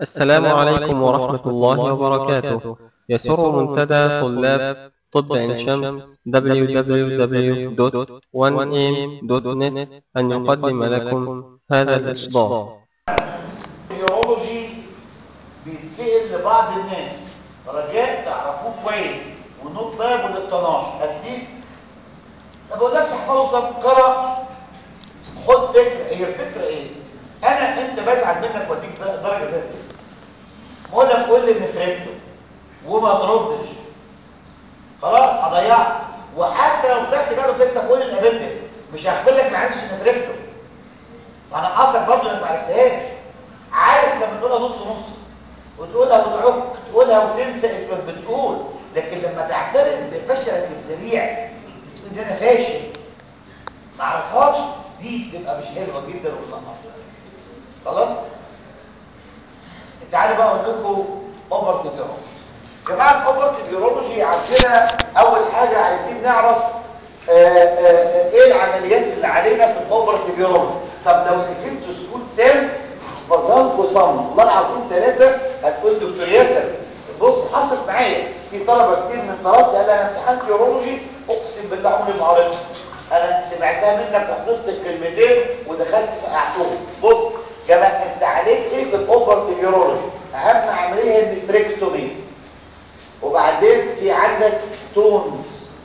السلام عليكم ورحمة الله وبركاته يسر منتدى طلاب طب عين شمس www.1am.net أن يقدم لكم هذا الإصدار النيورولوجي بيتسأل لبعض الناس رجاء تعرفوه كويس ونوت باب للطناش اتليست ما بقولكش احفظه طب قرا خد فكره هي الفكره ايه انا انت بزعل منك واديك درجه زي الزفت بقول لك قول لي نفرته وما تردش خلاص هضيعك وحتى لو طلعت جاله بدك تقول الابندكس مش هقبل لك ما عرفتش نفرته انا قصدك برضه انك ما عرفتهاش عارف لما تقولها نص نص وتقولها وتعك تقولها وتنسى اسمك بتقول لكن لما تعترف بفشلك الذريع تقول ده انا فاشل ما اعرفهاش دي بتبقى مش حلوه جدا وبتنقص خلاص تعالوا بقى اقول لكم اوفر تيبيولوجي جماعه الاوفر تيبيولوجي عندنا اول حاجه عايزين نعرف آآ آآ ايه العمليات اللي علينا في الاوفر تيبيولوجي طب لو سكنت سكوت تام حفظها لكم صم والله العظيم ثلاثه هتقول دكتور ياسر بص حصل معايا في طلبه كتير من طلبتي قال انا امتحان تيولوجي اقسم بالله عمري ما قريتها انا سمعتها منك وحفظت الكلمتين ودخلت في قعدتهم بص جماعه انت عليك ايه في الاوفر تيولوجي اهم عمليه هي النفريكتومي وبعدين في عندك ستونز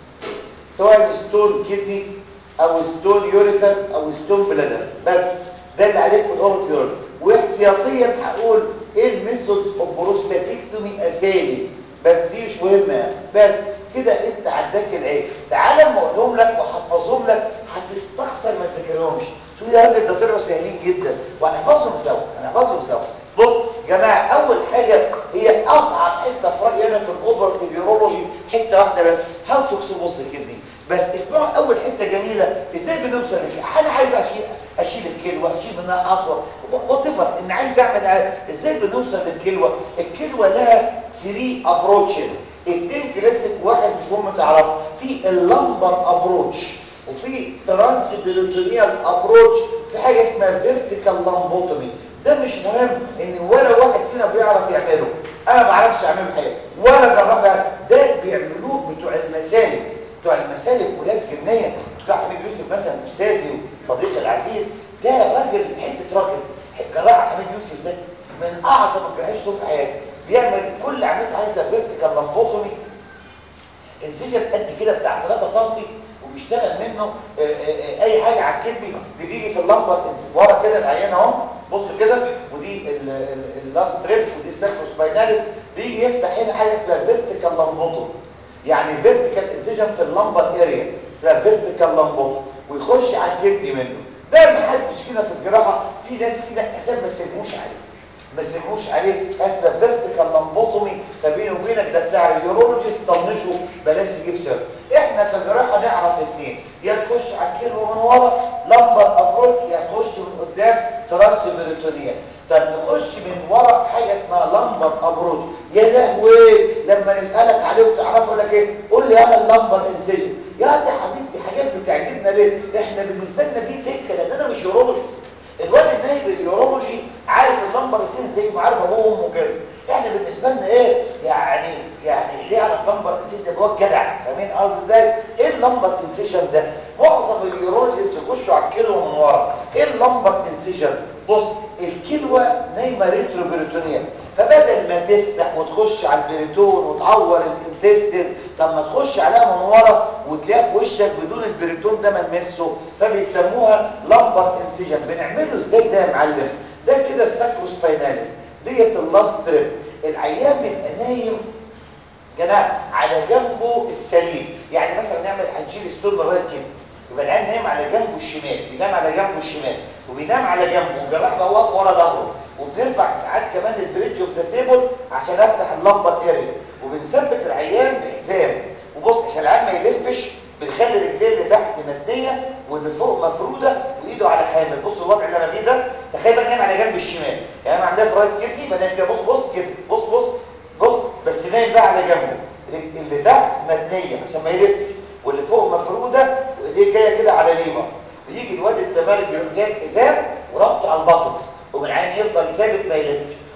سواء ستون كدني او ستون يوريتر او ستون بلادر بس ده اللي عليك في الاوفر تيولوجي واحتياطيا هقول ايه الميثودز اوف بروستاتيكتومي اسامي بس دي مش مهمه بس كده انت عداك العيب تعال اما اقولهم لك واحفظهم لك هتستخسر ما تذاكرهمش تقول يا راجل ده طلعوا سهلين جدا وهنحفظهم سوا هنحفظهم سوا بص يا جماعه اول حاجه هي اصعب حته في رايي انا في الاوفر تيبيولوجي حته واحده بس هاو توكس بص كدني بس اسمعوا اول حته جميله ازاي بنوصل لك انا عايز اشيل اشيل الكلوه اشيل منها اصور وتفر ان عايز اعمل ازاي بنوصل للكلوه الكلوه لها 3 ابروتشز اثنين كلاسيك واحد مش مهم تعرفه في اللمبر ابروتش وفي ترانس بيروتونيال ابروتش في حاجه اسمها فيرتيكال لامبوتومي ده مش مهم ان ولا واحد فينا بيعرف يعمله انا ما بعرفش اعمله حاجه ولا جربها ده بيعملوه بتوع المسالك بتوع المسالك ولاد جنيه بتوع حبيب يوسف مثلا استاذي وصديقي العزيز ده راجل حته راجل جراح حبيب يوسف ده من اعظم الجراحين في حياتي بيعمل كل عمليته عايزه فيرتيكال لامبوتومي انسجن قد كده بتاع 3 سم وبيشتغل منه آآ آآ اي حاجه على الكدني بيجي في اللمبر ورا كده العيان اهو بص كده ودي اللاست تريب ودي ساكروسبايناليس بيجي يفتح هنا حاجه اسمها فيرتيكال لامبوتومي يعني فيرتيكال انسجن في اللمبر اريا اسمها فيرتيكال لامبوتومي ويخش على الكدني منه ده ما حدش فينا في الجراحه في ناس فينا اساسا ما سموش عليه ما سموش عليه اسمه فيرتيكال لامبوتومي فبيني وبينك ده بتاع اليورولوجيست طنشه بلاش تجيب سر احنا كجراحه نعرف اثنين يا تخش على الكيلو من ورا لمبر ابروت يا تخش من قدام ترانس بيريتونيا طب نخش من ورا حاجه اسمها لمبر ابروت يا لهوي لما نسالك عليه وتعرفه يقول لك ايه قول لي انا اللمبر انسجن يا دي حبيبتي حاجات بتعجبنا ليه احنا بالنسبه لنا دي تكه لان انا مش يورولوجيست الواد النايب اليورولوجي عارف اللمبر سين زي ما عارف ابوه وامه كده احنا بالنسبه لنا ايه يعني يعني اللي يعرف لمبر انسيشن ده جوه جدع فاهمين قصدي ازاي ايه اللمبر انسيشن ده معظم اليورولوجيست يخشوا على الكلوه من ورا ايه اللمبر انسيشن بص الكلوه نايمه ريترو بريتونيا فبدل ما تفتح وتخش على البريتون وتعور الانتستين طب ما تخش عليها من ورا وتلاقيها في وشك بدون البريتون ده ما نمسه فبيسموها لمبر انسيجن بنعمله ازاي ده يا معلم ده كده الساكروسبايناليس ديت اللاست تريب العيان بيبقى نايم جماعه على جنبه السليم يعني مثلا نعمل هنشيل ستون لغايه كده يبقى العيان نايم على جنبه الشمال بينام على جنبه الشمال وبينام على جنبه والجراح بقى واقف ورا ظهره وبنرفع ساعات كمان البريدج اوف ذا تيبل عشان افتح اللمبر اريا وبنثبت العيان بحزام وبص عشان العيان ما يلفش بنخلي رجليه اللي تحت متنيه واللي فوق مفروده وايده على حامل بص الوضع اللي انا فيه ده تخيل بقى نايم على جنب الشمال يعني انا عندها في رايت كدني بنام كده بص بص كده بص بص بص بس نايم بقى على جنبه اللي تحت متنيه عشان ما يلفش واللي فوق مفروده وايديه جايه كده على ليفر ويجي الواد التمارك يروح جايب حزام وربطه على البطكس وبالعين يفضل ثابت ما يلفش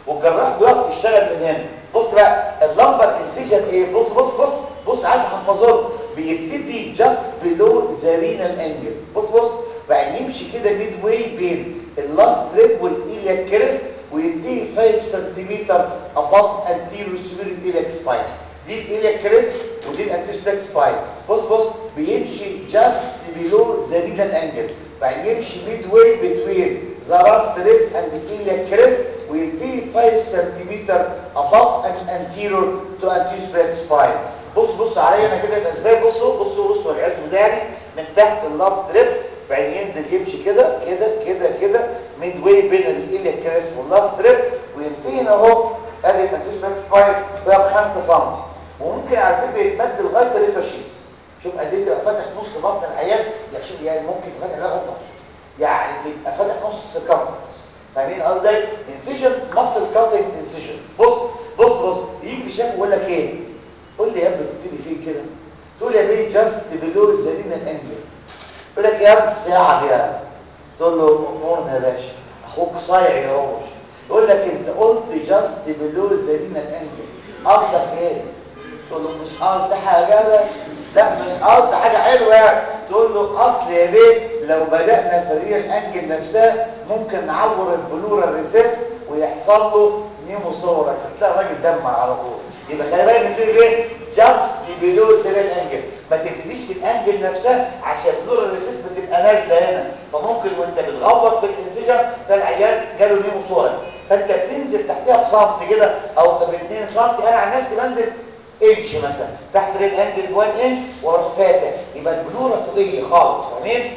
والجراح بيقف يشتغل من هنا بص بقى اللمبر انسيجن ايه بص بص بص بص عايز احفظه بيبتدي جاست بلو ذا رينال انجل بص بص بقى يمشي كده ميد واي بين اللاست ريب والايلياك كريست ويديه 5 سنتيمتر above anterior superior iliac spine دي الايلياك كريست ودي الانتيسباك سباين بص بص بيمشي جاست بلو ذا رينال انجل بقى يمشي ميد واي بتوين ذا راست ريب اند ايلياك كريست ويديه 5 سنتيمتر above and anterior to antispec spine بص بص عليا انا كده يبقى ازاي بصوا بصوا بصوا العزم بتاعي من تحت اللاست ريب بعدين ينزل يمشي كده كده كده كده ميد واي بين الايلياك كريست واللاست ريب وينتهي هنا اهو ادي الانتيسبك سباين فيها ب 5 سم وممكن على فكره يتمد لغايه 3 شيز شوف قد ايه تبقى فاتح نص بطن العيان يعني يعني ممكن فاتح لغايه نص يعني تبقى فاتح نص سيركمفرنس فاهمين قصدي انسيجن ماسل كاتنج انسيجن بص بص بص يجي في شكل يقول لك ايه قول لي يا ابني تبتدي فين كده تقول يا بيه جاست بلو الزرينه الانجل يقول لك يا ابني الساعه دي تقول له امورنا يا باشا اخوك صايع يا روش يقول لك انت قلت جاست بلو الزرينه الانجل قصدك ايه تقول له مش قصدي حاجه بقى. لا مش قصدي حاجه حلوه يعني تقول له اصل يا بيه لو بدانا في الريال انجل نفسها ممكن نعور البلورال ريسيس ويحصل له نيموثوركس تلاقي الراجل دمع على طول يبقى خلي بالك انت ايه جاست بلو سيريال انجل ما تبتديش في الانجل نفسها عشان البلورال ريسيس بتبقى نازله هنا فممكن وانت بتغوط في الانسجن تلاقي العيان جاله نيموثوركس فانت بتنزل تحتها بسنتي كده او ب 2 سم انا عن نفسي بنزل انش مثلا تحت ريل انجل 1 انش واروح فاتح يبقى البلوره فوقيه خالص فاهمين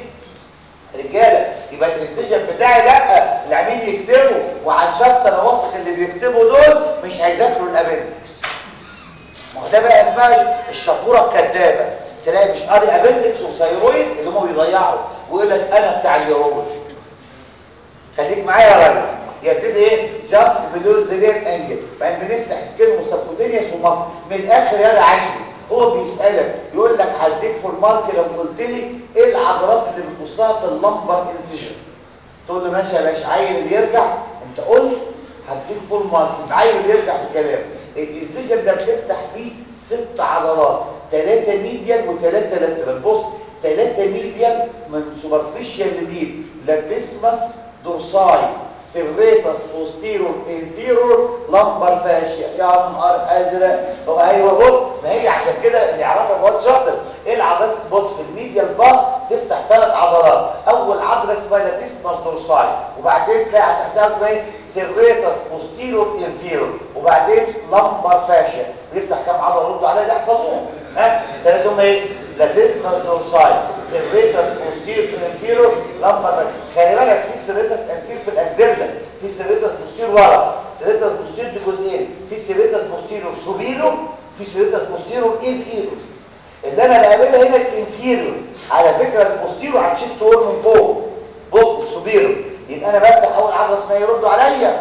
رجاله يبقى الانسجن بتاعي لا اللي عاملين يكتبوا وعن شرط انا واثق اللي بيكتبوا دول مش هيذاكروا الابندكس ما هو ده بقى اسمها الشطوره الكدابه تلاقي مش قاري ابندكس وثيرويد اللي هم بيضيعوا ويقول لك انا بتاع اليورولوجي خليك معايا يا راجل يبتدي ايه جاست بلو زرير انجل بعدين بنفتح سكين وسبكوتينيوس ومصر من الاخر يا عشري هو بيسالك يقول لك هديك فول مارك لو قلت لي ايه العضلات اللي بتبصها في اللمبر انسيجن تقول له ماشي يا باشا عيل اللي يرجع انت قلت هديك فول مارك عيل اللي يرجع في الكلام الانسيجن ده بتفتح فيه ست عضلات ثلاثه ميديال وثلاثه لاترال بص ثلاثه ميديال من سوبرفيشال لديد لاتيسمس دورساي سيرفيتاس بوستيرور انفيرور لمبر فاشيا يا نهار ازرق هو ايوه بص ما هي عشان كده اللي يعرفها بواد شاطر ايه العضلات بص في الميديال بار تفتح ثلاث عضلات اول عضله اسمها لاتيسمس دورساي وبعدين تلاقي تحتها اسمها ايه سيرفيتاس بوستيرور انفيرور وبعدين لمبر فاشيا بيفتح كام عضله ردوا عليها ده احفظوهم ها ثلاثهم ايه لاتيسمس دورساي سيرفيتاس بوستيرور انفيرور لمبر خلي بالك في سيرفيتاس انفير في الاكزيلا في سيرفيتاس بوستير ورا سيرفيتاس بوستير بجزئين في سيرفيتاس بوستيرور سوبيرو في سيرفيتاس بوستيرور انفيرور اللي انا بقابلها هنا الانفيرور على فكره البوستيرور على الشيست وول من فوق بص السوبيرو يبقى انا بفتح اول عضله اسمها يردوا عليا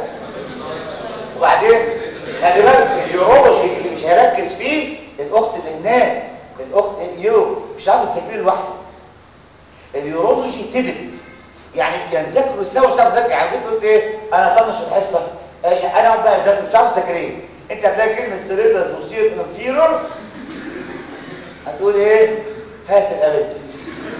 وبعدين خلي بالك اليورولوجي اللي مش هيركز فيه الاخت اللي هناك الاخت اليو مش عارف تذاكريه لوحده اليورولوجي تبت يعني كان ذاكروا سوا مش عارف تذاكر يعني قلت ايه انا طنش الحصه انا اقعد بقى اذاكر مش عارف تذاكريه انت هتلاقي كلمه سيريتاس بوستير انفيرور هتقول ايه هات الابندكس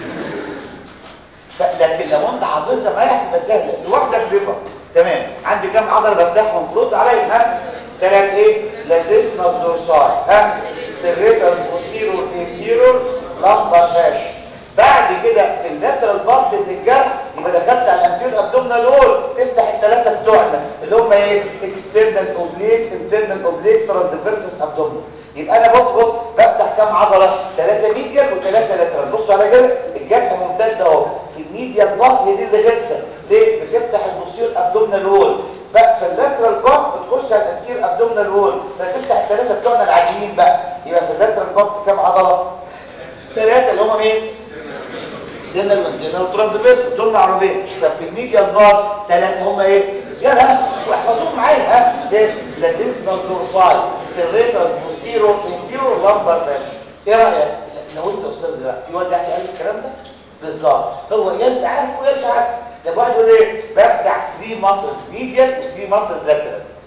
لكن لو انت حافظها معايا هتبقى سهله لوحدك تفهم تمام عندي كام عضله بفتحهم رد عليا ها ثلاث ايه لاتيسمس دورساي ها سيريتاس بوستيرور انفيرور لمبر فاشي بعد كده في اللاترال بارت من الجرح يبقى دخلت على الانتير ابدومينال وول تفتح الثلاثه بتوعنا اللي هم ايه اكسترنال اوبليك انترنال اوبليك ترانسفيرسس ابدومينال يبقى انا بص بص بفتح كام عضله ثلاثه ميديال وثلاثه لاترال بص على كده الجرح ممتد اهو في الميديال بارت هي دي اللي غلسه ليه بتفتح البوستير ابدومينال وول بقى في اللاترال بارت بتخش على الانتير ابدومينال وول فتفتح الثلاثه بتوعنا العاديين بقى يبقى في اللاترال بارت كام عضله ثلاثه اللي هم مين اكسترنال وانترنال ترانسفيرس دول معروفين طب في الميديال بار ثلاثه هم ايه يلا واحفظوهم معايا ها لاتيسمال دورساي سيريتاس بوستيرو انفيرو لامبر فاش ايه رايك لو انت استاذ بقى في واد يحكي قال الكلام ده بالظبط هو يا انت عارف ويا مش عارف ده واحد يقول ايه بفتح 3 ماسلز ميديال و3 ماسلز لاترال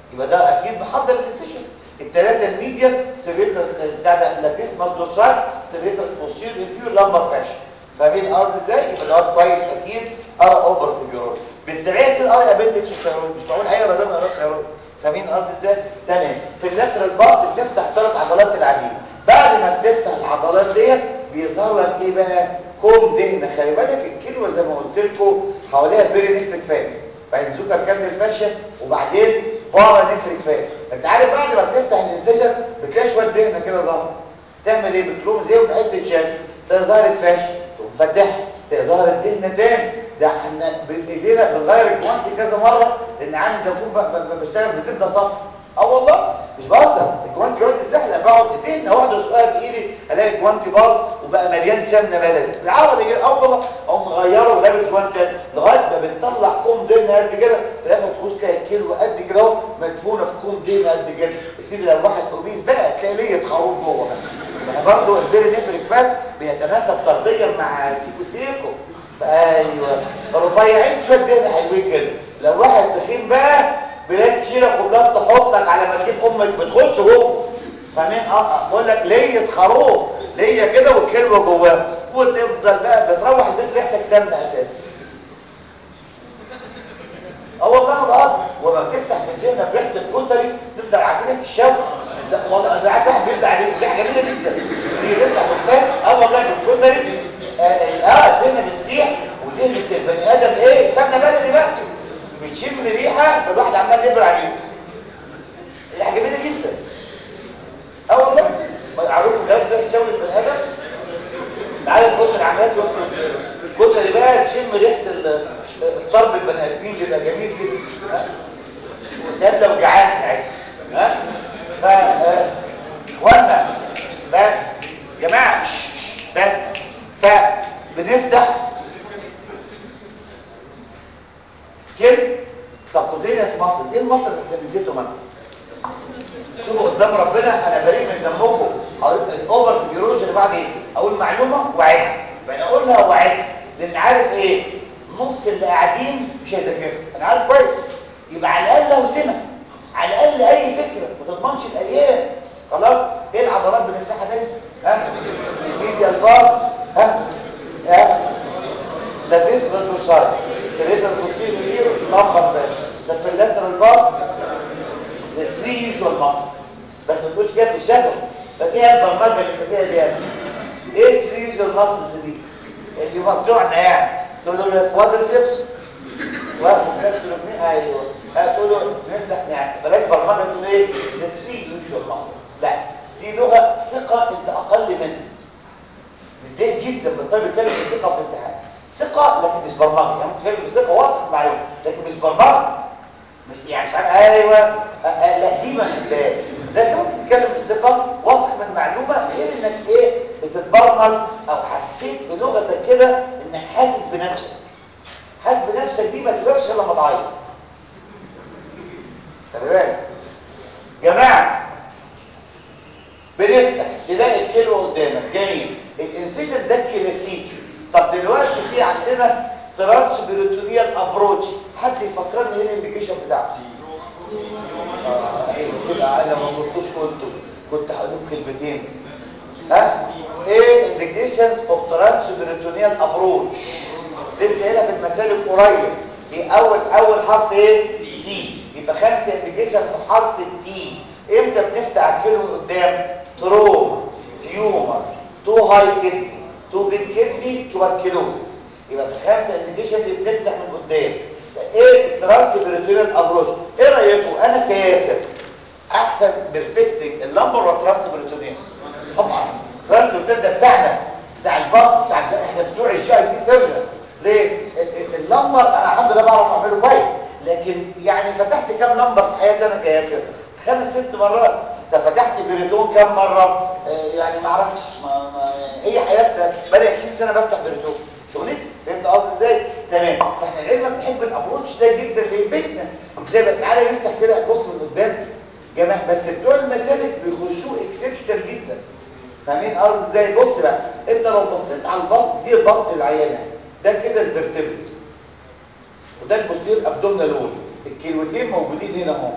يبقى ده اكيد محضر الانسيشن الثلاثه الميديا سيريتس بتاع ده لاتيسمال دورسال سيريتس بوستير انفيور لامبر فاشن فاهمين قصدي ازاي يبقى ده كويس اكيد ار اوفر تبيورال بالتبعيه كده ار ابندكس وثيرويد مش معقول حاجه بدل ما ثيرويد فاهمين قصدي ازاي تمام في اللاترال بارت بنفتح ثلاث عضلات العديد بعد ما بتفتح العضلات ديت بيظهر لك ايه بقى كوم دهنه خلي بالك الكلمه زي ما قلت لكم حواليها بيري نفرك فات بعدين زوكا كامل الفاشيه وبعدين بارا نفرك فات انت عارف بعد ما بتفتح الانسجن بتلاقي شويه دهنه كده ظهر تعمل ايه بتقوم زي حته شاشه تلاقي ظهرت فاشيه تقوم فاتحها تلاقي ظهرت دهنه تاني ده احنا بايدينا بنغير الجوانتي كذا مره لان عامل زي اكون بشتغل بزبده صفرا اه والله مش بهزر الجوانتي بيقعد السهله بقعد ايدين اقعد اسقها بايدي الاقي الجوانتي باظ وبقى مليان سمنه بلدي العوض يجي اه والله اقوم مغيره ولابس جوانتي لغايه ما بتطلع كوم دهن قد كده في الاخر تبص تلاقي كيلو قد كده اهو مدفونه في كوم دهن قد كده يا سيدي لو واحد اوبيس بقى تلاقي ليه خروف جوه ما هي برضه البيري نفرك فات بيتناسب طرديا مع سيكو سيكو ايوه رفيعين شويه دهن حلوين كده لو واحد تخين بقى بلاد تشيلك وبلاد تحطك على ما تجيب امك بتخش جوه فاهمين اه بقول لك ليه خروف ليه كده والكلمه جواه وتفضل بقى بتروح البيت ريحتك سمنه اساسا اه والله ما بهزر وما بتفتح بالدهنه بريحه الكتري تفضل عارف ريحه الشوك لا والله انا قاعد واحد بيبدا عليه ريحه جميله جدا تيجي تفتح بالفات اه والله بالكتري اه الدهنه بتسيح ودهنه البني ادم ايه سمنه بلدي بقى بتشم ريحه فالواحد عمال يبرع عليه ريحه جميله جدا اه والله عارفين جاب ده تسوي البني ادم تعالى نحط العمليات كل اللي بقى تشم ريحه الطرب البني ادمين بيبقى جميل جدا وسام لو جعان ساعتها ها ف وانا بس جماعه بس فبنفتح سكين سبكوتينيوس ماسل ايه الماسل اللي نسيته منه شوفوا قدام ربنا انا بريء من دمكم اقول الاوفر فيروج اللي بعد ايه اقول معلومه وعدها يعني اقولها وعدها لان عارف ايه نص اللي قاعدين مش هيذاكرها انا عارف كويس يبقى على الاقل لو سمع على الاقل اي فكره ما تضمنش الايام خلاص ايه العضلات بنفتحها تاني ها الميديا البار ها ها ده فيسبل دوسايد سريتا البوستيريور مير لمبر باش ده في اللاترال بار the three usual muscles بس ما تقولش كده في الشكل فايه البرمجه اللي فيها دي ايه الثري usual muscles دي اللي هم بتوعنا يعني تقول له كوادرسبس ايوه تقول له نفتح يعني بلاش برمجه تقول ايه the three usual muscles لا دي لغه ثقه انت اقل منها متضايق جدا من الطالب يتكلم بثقه في الامتحان ثقه لكن مش برمجه يعني ممكن يتكلم بثقه واثق معلومه لكن مش برمجه مش يعني مش عارف ايوه أه أه لا دي ما نحتاج لكن ممكن تتكلم بثقه واثق من معلومه غير انك ايه بتتبرمج او حسيت في لغتك كده انك حاسس بنفسك حاسس بنفسك دي ما تسيبكش الا لما تعيط خلي بالك جماعه بنفتح تلاقي الكيلو قدامك جاي الانسيجن ده الكلاسيكي طب دلوقتي في عندنا ترانس بيروتونيال ابروتش حد يفكرني ايه الانديكيشن بتاعته اه ايوه انا ما قلتوش كنت كنت هقول كلمتين ها ايه انديكيشنز اوف ترانس بيروتونيال ابروتش لسه هنا في المسالك قريب في اول اول حرف ايه تي يبقى خمسه انديكيشن في حرف التي امتى بنفتح الكلمه قدام تروما تيومر تو هاي كدني تو بيج كدني توبركلوزس يبقى في خمسه انديكيشن اللي بنفتح من قدام ايه الترانس بيريتونيال ابروش ايه رايكم انا كياسر احسن بيرفكتنج اللمبر ولا ترانس بيريتونيال طبعا ترانس بيريتونيال ده بتاعنا بتاع البطن بتاع احنا بتوع الجي اي تي سيرجن ليه اللمبر انا الحمد لله بعرف اعمله كويس لكن يعني فتحت كام لمبر في حياتي انا كياسر خمس ست مرات انت فتحت بريتون كام مره آه يعني ما اعرفش ما ما هي حياتنا بقى 20 سنه بفتح بريتون شغلتي فهمت قصدي ازاي تمام فاحنا العلم بنحب الابروتش ده جدا لبيتنا ازاي بقى تعالى نفتح كده نبص من قدام جماعه بس بتوع المسالك بيخشوا اكسبشنال جدا فاهمين قصدي ازاي بص بقى انت لو بصيت على البطن دي البطن العيانه ده كده الفرتبري وده البوستير ابدومينال وول الكيلوتين موجودين هنا اهو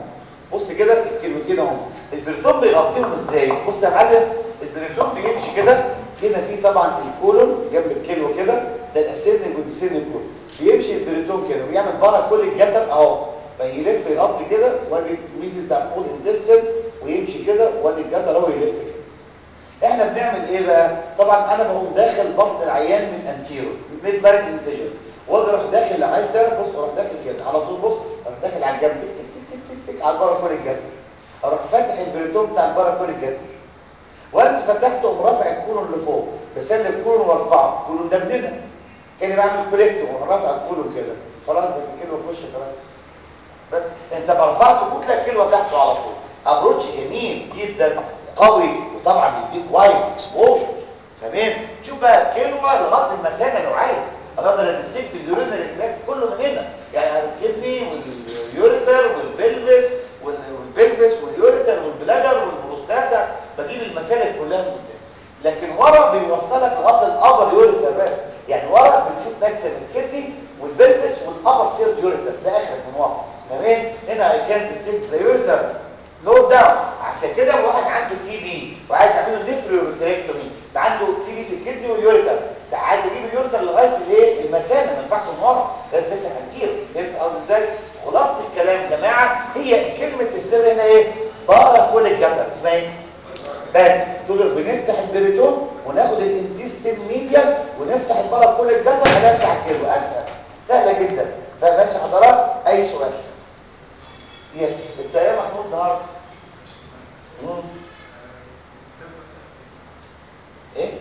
بص كده الكلمتين اهو البريتون بيغطيهم ازاي بص يا معلم البريتون بيمشي كده هنا في طبعا الكولون جنب الكيلو كده ده الاسيرنج والديسيرنج كولون بيمشي البريتون كده ويعمل بره كل الجسد اهو فيلف يغطي كده وادي الميزه بتاع سمول انتستين ويمشي كده وادي الجدر هو يلف كده احنا بنعمل ايه بقى طبعا انا بقوم داخل بطن العيان من انتيرو ميد بارد انسجن واجي اروح داخل لو عايز تعرف بص اروح داخل كده على طول بص اروح داخل على الجنب تك تك تك تك تك على البارا كل الجدر اروح فاتح البريتون بتاع البارا كل الجدر وانت فتحته اقوم رافع الكولون لفوق بسلم الكولون وارفعه الكولون ده مننا كاني بعمل كوليكت واروح رافع الكولون كده خلاص ده الكيلو في وشك خلاص بس انت رفعت كتله الكيلو تحته على طول ابروتش جميل جدا قوي وطبعا بيديك وايد اكسبوجر تمام شوف بقى كلمه لغايه المثانه لو عايز اقدر ادسكت اليورينري تراك كله من هنا يعني الكدني واليوريتر والبلفس والبلفس واليوريتر والبلادر والبروستاتا بجيب المسالك كلها من قدام لكن ورا بيوصلك لغايه الابر يوريتر بس يعني ورا بتشوف ماكسيم الكدني والبلفس والابر سيرد يوريتر ده اخر من ورا تمام هنا اي كان ديسكت ذا يوريتر لو داون عشان كده واحد عنده تي بي وعايز يعمل له نفريوريتريكتومي فعنده تي بي في الكدني واليوريتر عايز اجيب اليوريتر لغايه الايه المثانه ما ينفعش من ورا لازم تفتح كتير فهمت قصدي ازاي خلاصه الكلام يا جماعه هي كلمه السر هنا ايه بقرا كل الجبل اسمها ايه بس تقول بنفتح البريتون وناخد الانتستين ميديال ونفتح البرا كل الجبل هنفس على الكيلو اسهل سهله جدا فماشي حضرات اي سؤال يس انت يا محمود النهارده ايه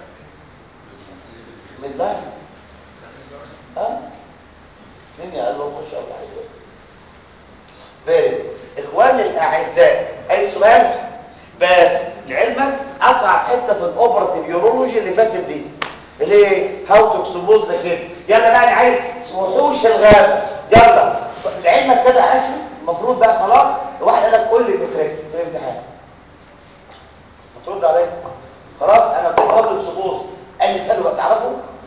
من لاين ها مين يا قلبه ما شاء الله عليك فارق اخواني الاعزاء اي سؤال بس لعلمك اصعب حته في الاوبراتيف يورولوجي اللي فاتت دي اللي هي هاو تو اكسبوز ذا كده يلا بقى انا عايز وحوش الغابه يلا لعلمك كده عاشر المفروض بقى خلاص واحد قال لك قول لي فكرتك في الامتحان هترد عليا خلاص انا كنت هقول اكسبوز الف حلوه تعرفوا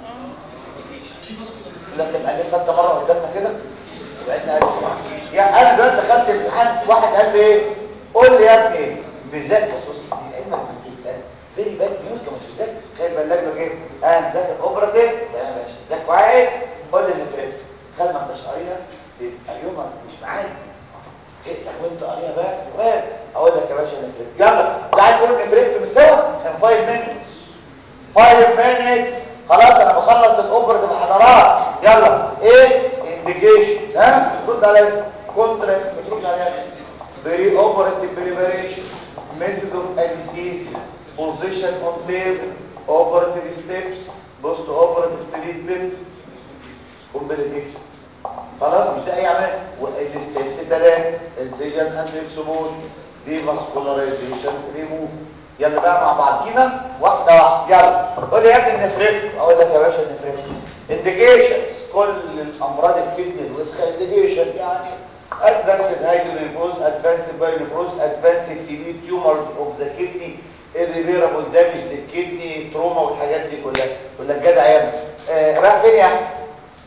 لا تبقى الف انت مره قدامنا كده وعدنا الف يعني انا دلوقتي دخلت الامتحان واحد قال لي ايه قول لي يا ابني بالذات بص بص دي علمك جدا فيري باد نيوز لو مش بتذاكر تخيل بلغ لك ايه انا مذاكر اوبراتيف تمام يا باشا ذاكر كويس قول لي النفرات خلي ما انتش قاريها يبقى يومك مش معاك ايه وانت قاريها بقى وين اقول لك يا باشا النفرات يلا تعال نقول النفرات من سوا كان 5 minutes 5 minutes خلاص انا بخلص الاوبراتيف الحضارات يلا ايه انديكيشنز ها رد عليا كونتراكت بترد عليا بري اوبراتيف بريباريشن method of anesthesia position on table operative steps post operative treatment complication خلاص مش ده اي عمليه والستبس ثلاثه incision and exposure demuscularization remove يلا بقى مع بعضينا واحده واحده يلا قول لي يا ابني النفريت اقول لك يا باشا النفريت indications كل الامراض الكدني الوسخه indication يعني advanced hydronephrosis advanced pyelonephrosis advanced TB tumors of the kidney irreparable damage للكدني تروما والحاجات دي كلها يقول لك جدع يا ابني آه رايح فين يا احمد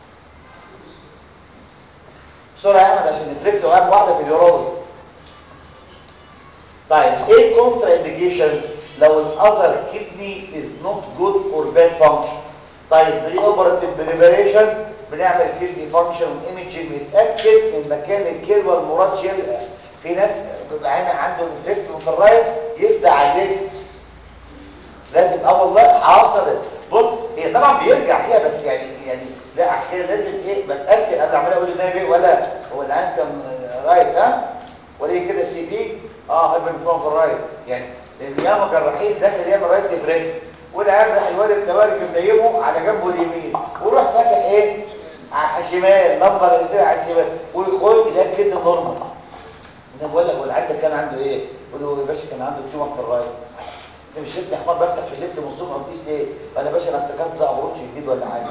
بسرعه يا احمد عشان نفرق له اهم واحده في اليورولوجي طيب ايه الكونترا انديكيشنز لو الاذر كدني از نوت جود اور باد فانكشن طيب بري اوبراتيف بريباريشن بنعمل كدني فانكشن ايمجنج نتاكد من مكان الكلمه المراد شيلها في ناس بيبقى عينها عنده انفكت في الرايت يفتح على الليفت لازم اه والله حاصل بص هي طبعا بيرجع فيها بس يعني يعني لا عشان كده لازم ايه بتاكد قبل عمال اقول النبي ايه ولا هو العين كان رايت ها ولا كده سي بي اه هايبر فون في الرايت يعني لان ياما جراحين داخل ياما رايت ديفريك والعيال راح الوالد تبارك منيمه على جنبه اليمين ويروح فاتح ايه على الشمال نمبر الانسان على الشمال ويخرج يلاقي كده نورمال انا بقول لك هو العيال كان عنده ايه بقول له يا باشا كان عنده تيومر في الرايت انت مش شفت حمار بفتح في الليفت من الصبح ما قلتيش ليه قال يا باشا انا افتكرت ده ابروتش جديد ولا حاجه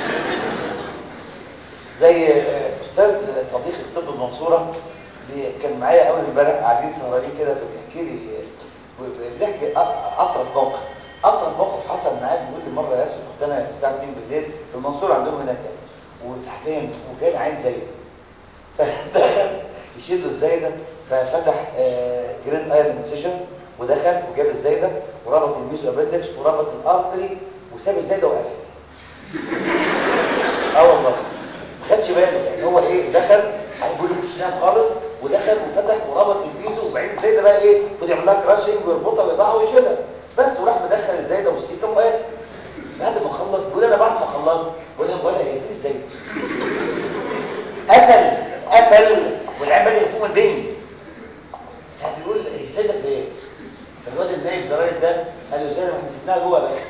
زي استاذ صديقي في طب المنصوره كان معايا اول امبارح قاعدين سهرانين كده فبيحكي لي بيحكي اطرف موقف اطرف موقف حصل معاه بيقول لي مره ياسر كنت انا الساعه 2 بالليل في المنصوره عندهم هناك وتحتين وكان عين زايده فدخل يشيل له الزايده ففتح جريد ايرن انسيجن ودخل وجاب الزايده وربط الميزو ابندكس وربط الارتري وساب الزايده وقفل اه والله ما خدش باله يعني هو ايه دخل هيقول له مش نام خالص ودخل وفتح وربط الميزو وبعدين الزايده بقى ايه المفروض يعمل لها كراشنج ويربطها ويضعها ويشيلها بس وراح مدخل الزايده والسيكم وقف بعد ما خلص بيقول انا بعد ما خلصت بقول له ولا ايه في الزايده قفل قفل والعمال يقفوا من بيني فبيقول الزايده فين فالواد النايب زراير ده قال له زايده ما احنا سيبناها جوه بقى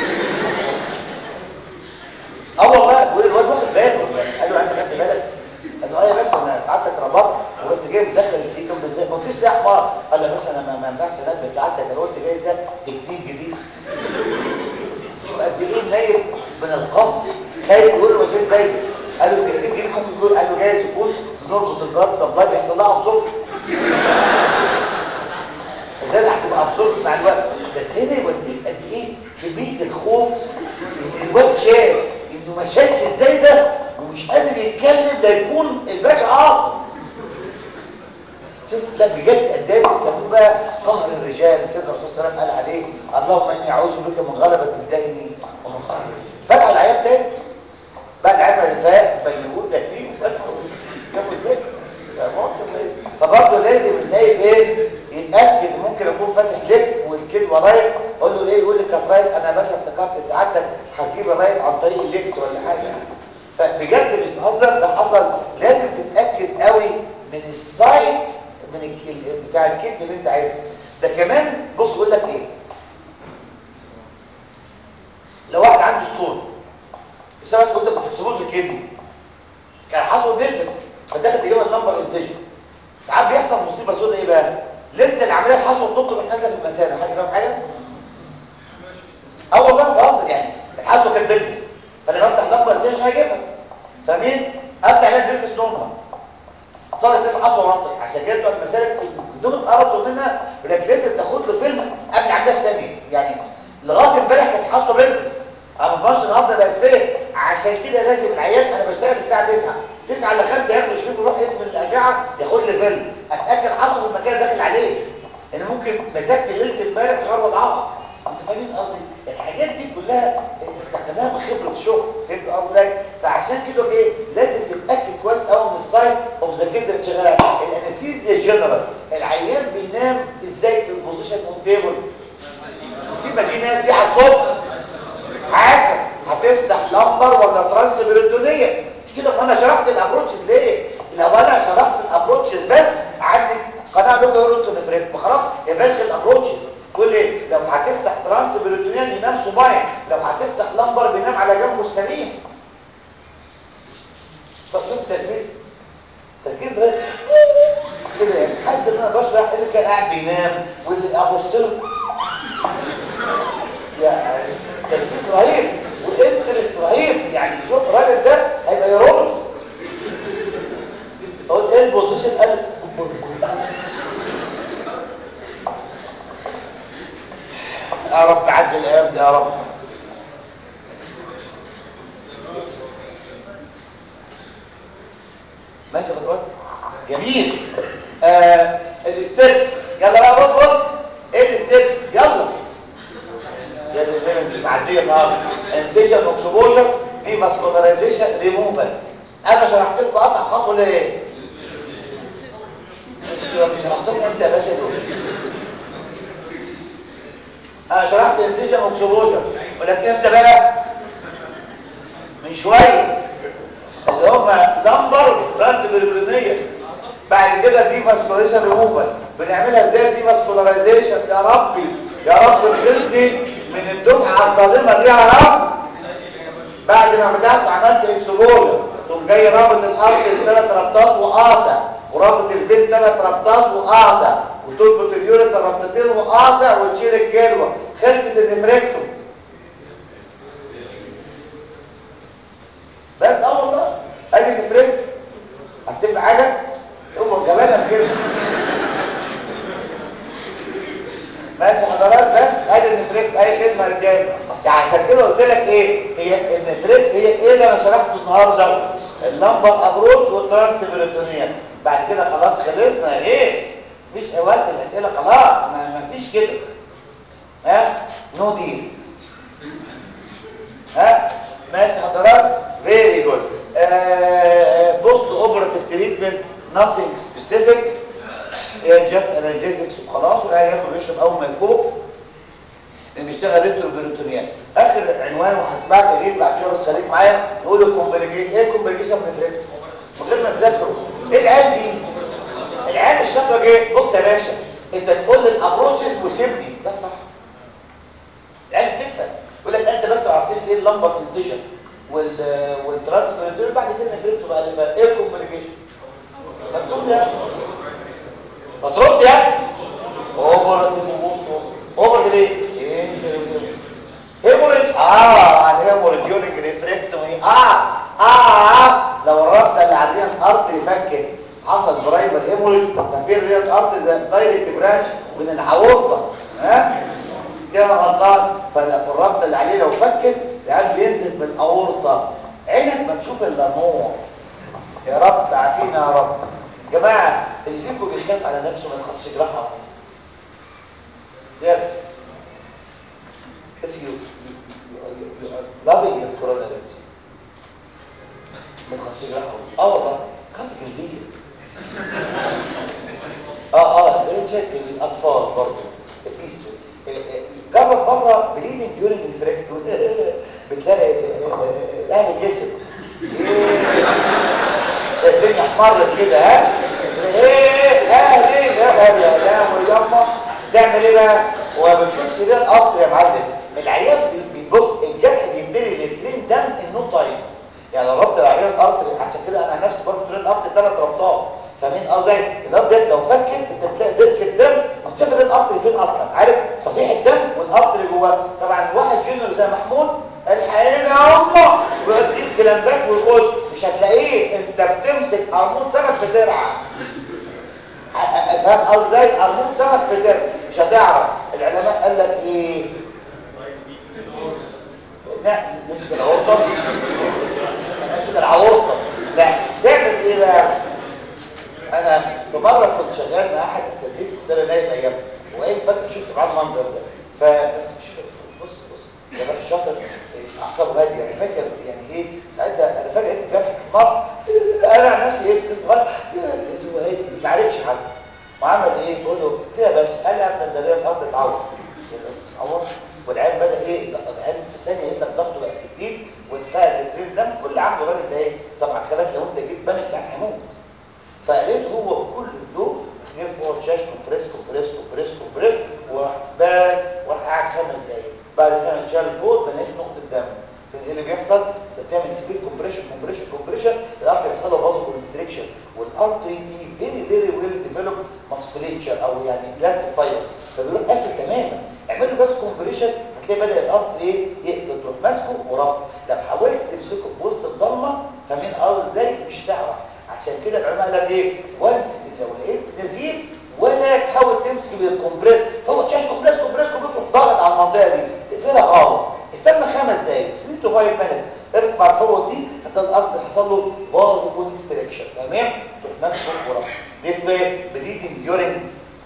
اه والله بيقول الواد واخد باله قال له انت خدت بالك قال له اه يا باشا انا سعادتك ربطت ورحت جاي مدخل السيكم بالذات ما فيش ده حمار قال له يا باشا انا ما- ما ينفعش انام بسعادتك انا قلت جاي ده تكنيك جديد شوف قد ايه النايب من القبر خايف يقول له وزير زايد قال له التكنيك دي ممكن يقول قال له جايز يكون نربط البلاد سبلاي بيحصل لها ابسورب ازاي هتبقى ابسورب مع الوقت بس هنا يوديك قد ايه كميه الخوف اللي الواد شاف انه ما شافش ازاي ده ومش قادر يتكلم ده يكون الباشا عاقل شفت لا بجد قد ايه بيسموه بقى قهر الرجال سيدنا الرسول صلى الله عليه وسلم قال عليه اللهم اني اعوذ بك من غلبه الدين ومن قهر الرجال فتحوا العيال تاني بعد العيال ما فاق بلغوه تكليف وفتحوا جابوا ازاي فبرضه لازم النايب ايه يتاكد ممكن اكون فاتح ليفت والكلمه رايت اقول له ايه يقول لي كانت رايت انا يا باشا افتكرت سعادتك هتجيب الرايت عن طريق الليفت ولا حاجه يعني فبجد مش بهزر ده حصل لازم تتاكد قوي من السايت من الك- بتاع الكيد اللي انت عايزه ده كمان بص يقول لك ايه لو واحد عنده ستون بس انا كنت بتحسبوش الكدني كان حصل بيلبس فداخل تجيب النمبر انسجن ساعات بيحصل مصيبه سوداء ايه بقى ليله العمليه الحصوه بتنط من نازله في المثانه حد فاهم حاجه اه والله ما بهزر يعني الحصوه كانت بيلبس فانا بفتح نمبر انسجن مش هجيبها فاهمين افتح عليها بيلبس نورمال صار يصير الحصوه منطق عشان كده بتوع المسالك بدون قرصوا منها يقول لك لازم تاخد له فيلم قبل العمليه بثانيه يعني لغايه امبارح كانت حصوه بيلبس انا ما بقاش النهارده بقت فين عشان كده لازم العيان انا بشتغل الساعه 9 9 ل 5 ياخد يشوف يروح اسم الاشعه ياخد لي فيلم اتاكد حصل في المكان اللي داخل عليه لان ممكن مسكت ليله امبارح غير عضل انتوا فاهمين قصدي الحاجات دي كلها استخدمناها من خبره الشغل فهمت قصدي فعشان كده ايه لازم تتاكد كويس قوي من السايت اوف ذا جلد اللي شغال عليه الانستيزيا جنرال العيان بينام ازاي في البوزيشن اون تيبل سيبك دي ناس دي على الصبح حاسب هتفتح لمبر ولا ترانس بريتونيه مش كده ما انا شرحت الابروتش ليه لو انا شرحت الابروتش بس عندي قناعه لوكا يورنتو نفرق خلاص يا باشا الابروتش تقول لي لو هتفتح ترانس بريتونيه ينام صباين لو هتفتح لمبر بينام على جنبه السليم طب شوف تركيز تركيز غير كده يعني حاسس ان انا بشرح اللي كان قاعد بينام واللي ابص له يعني تركيز رهيب وانترست رهيب يعني شوف الراجل ده هيبقى يرولوجيست قلت ايه البوزيشن قال يا رب تعدي الايام دي يا رب ماشي يا خطوات جميل آه الستبس يلا بقى بص بص ايه الستبس يلا يا دي الليله دي معديه النهارده انسيجن اكسبوجر دي فاسكولاريزيشن ريموفال انا شرحت لكم اصعب خطوه ليه شرحت لكم انت يا باشا دول انا شرحت انسيجن اكسبوجر ولكن امتى بقى من شويه اللي هم نمبر ترانسفيربرينيه بعد كده دي فاسكولاريزيشن ريموفال بنعملها ازاي دي فاسكولاريزيشن يا ربي يا رب تخلصني من الدفعه الظالمه دي يا رب بعد ما بدات عملت اكسبوجر تقوم جاي رابط الارض ثلاث ربطات وقاطع ورابط البيت ثلاث ربطات وقاطع وتربط اليوريتا ربطتين وقاطع وتشيل الكلوه خلصت النفريكتوم بس اه والله ادي النفريكتوم هسيب حاجه هو غبانه كده ماشي حضرات بس ادي النفريكت اي خدمه رجاله يعني عشان كده قلت لك ايه هي النفريكت هي ايه اللي انا شرحته النهارده اللمبر ابروش والترانس بريتونيا بعد كده خلاص خلصنا يا ريس مفيش وقت الاسئله خلاص ما مفيش كده ها نو ديل ها ماشي حضرتك فيري جود بوست اوبراتيف تريتمنت nothing specific جاست انالجيزكس وخلاص والعيال ياخد ويشرب اول ما يفوق اللي بيشتغل ريترو بيروتونيان اخر عنوان وهسمعك غير بعد شويه بس خليك معايا نقول الكومبليكيشن ايه الكومبليكيشن بنفرق من غير ما تذاكروا ايه العيال دي العيال الشاطره جه بص يا باشا انت تقول لي الابروتشز وسيبني ده صح العيال بتفهم يقول لك انت بس عرفت لي ايه اللمبر انسيجن وال والترانسفيرنتول بعد كده نفرقته بقى اللي فات ايه الكومبليكيشن مكتوب يا ما ترد يا اوفر وبوست اوفر ليه هيموريج اه عن هيموريجيونيك ريفريكتومي اه اه اه لو الرابطه اللي عليها الارض فكت حصل برايمر هيموريج ففي الريال الارض ده دايركت برانش من العوضه ها كده غلطان فالرابطه اللي عليه لو فكت العيال بينزل من الاورطه عينك ما تشوف الا نور يا رب تعافينا يا رب جماعه اللي فيكم بيخاف على نفسه ما يتخصش جراحه على الناس Yes. If you, you, you, you are loving your coronavirus, ما تخصش جراحه اه والله خاص جلديه اه اه بريتشك الاطفال برضه البيس جرب بره بليدنج يورين انفريكت بتلاقي اهل الجسم الدنيا احمرت كده ها ايه اهلي لا لا لا ويما تعمل ايه بقى وبتشوف سرير القصر يا معلم العيال بيبص الجرح بينبري للترين دم النو تايم يعني ربط العيال القطر عشان كده انا عن نفسي برضه ترين القطر ثلاث ربطات فاهمين قصدي الربط ده لو فكت انت بتلاقي بركه الدم بتشوف القطر فين اصلا عارف صفيح الدم والقطر جواه طبعا واحد جونيور زي محمود الحقيقه يا امه ويدي الكلامبات ويخش مش هتلاقيه انت بتمسك قرمون سمك بترعى فاهم قصدي ازاي قرمون سمك بترعى مش هتعرف العلماء قال لك ايه لا نمسك العورطه نمسك العورطه لا تعمل ايه بقى انا في مره كنت شغال مع احد اساتذتي كنت انا نايم ايام وايه فجاه شفت معاه المنظر ده فبس شوف بص بص يا باشا شاطر اعصابه هاديه يعني فاكر يعني ايه ساعتها انا فجاه لقيت الجرح حمار انا عن نفسي ايه صغير هو هادي ما عرفش حد وعمل ايه بقول له فيها بس قال لي يا ابن الدليل الارض اتعور اتعور والعيال بدا ايه العيال في ثانيه يطلع ضغطه بقى 60 واتفاعل الترين دم كل عامله الراجل ده ايه طبعا خلاك لو انت جيت بنك يعني هيموت فقالت هو بكل هدوء غير فوق شاش كومبريس كومبريس كومبريس كومبريس وراح بس وراح قاعد خمس دقايق بعد كده اتشال فوق بنيت نقطه دم ايه اللي بيحصل بتعمل سبيد كومبريشن كومبريشن كومبريشن الارتري بيحصل له بازو كونستريكشن والارتري دي فيري فيري ويل ديفلوب ماسكوليتشر او يعني بلاستيك فايبرز فبيروح قافل تماما اعمل له بس كومبريشن هتلاقي بدا الارتري ايه يقفل تروح ماسكه وربط لو حاولت تمسكه في وسط الضلمه فمين قصدي ازاي مش تعرف عشان كده العلماء قال لك ايه وانس لو لقيت نزيف ولا تحاول تمسك بالكمبريس فهو تشاش كومبريس كومبريس كومبريس ضاغط على المنطقه دي تقفلها خالص استنى خمس دقايق 3 تو 5 مينت ارفع الفوق دي حتى الارض حصل له فازو كونستريكشن تمام تروح ماسكه ورا دي اسمها بليدنج يورين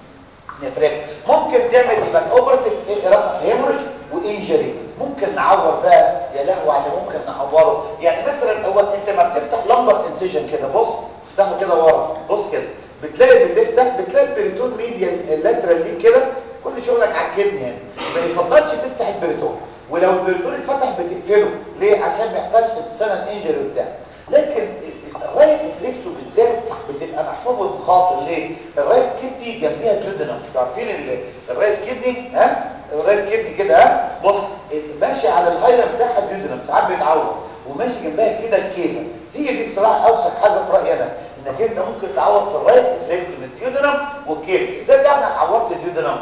نفرق ممكن تعمل يبقى اوبراتيف هيموريج وانجري ممكن نعور بقى يا لهوي على ممكن نعوره يعني مثلا هو انت ما بتفتح لمبر انسيجن كده بص تفتحه كده ورا بص كده بتلاقي بتفتح بتلاقي البريتون ميديا اللاترال ليه كده كل شغلك على الكدن هنا ما يفضلش تفتح البريتون ولو البريتون اتفتح بتقفله ليه عشان ما يحصلش سنه انجري وبتاع لكن الرايت افريكتو بالذات بتبقى محفوظه بخاطر ليه الرايت كدني جنبيها دودنا عارفين الرايت كدني ها الرايت كدني كده ها بص ماشي على الهايلاند بتاعها دودنا ساعات بيتعور وماشي جنبها كده الكيفه هي دي بصراحه اوسخ حاجه في رايي انا انك انت ممكن تعور في الرايت افريكتو من الديودنم والكيفه ازاي تعمل عورت الديودنم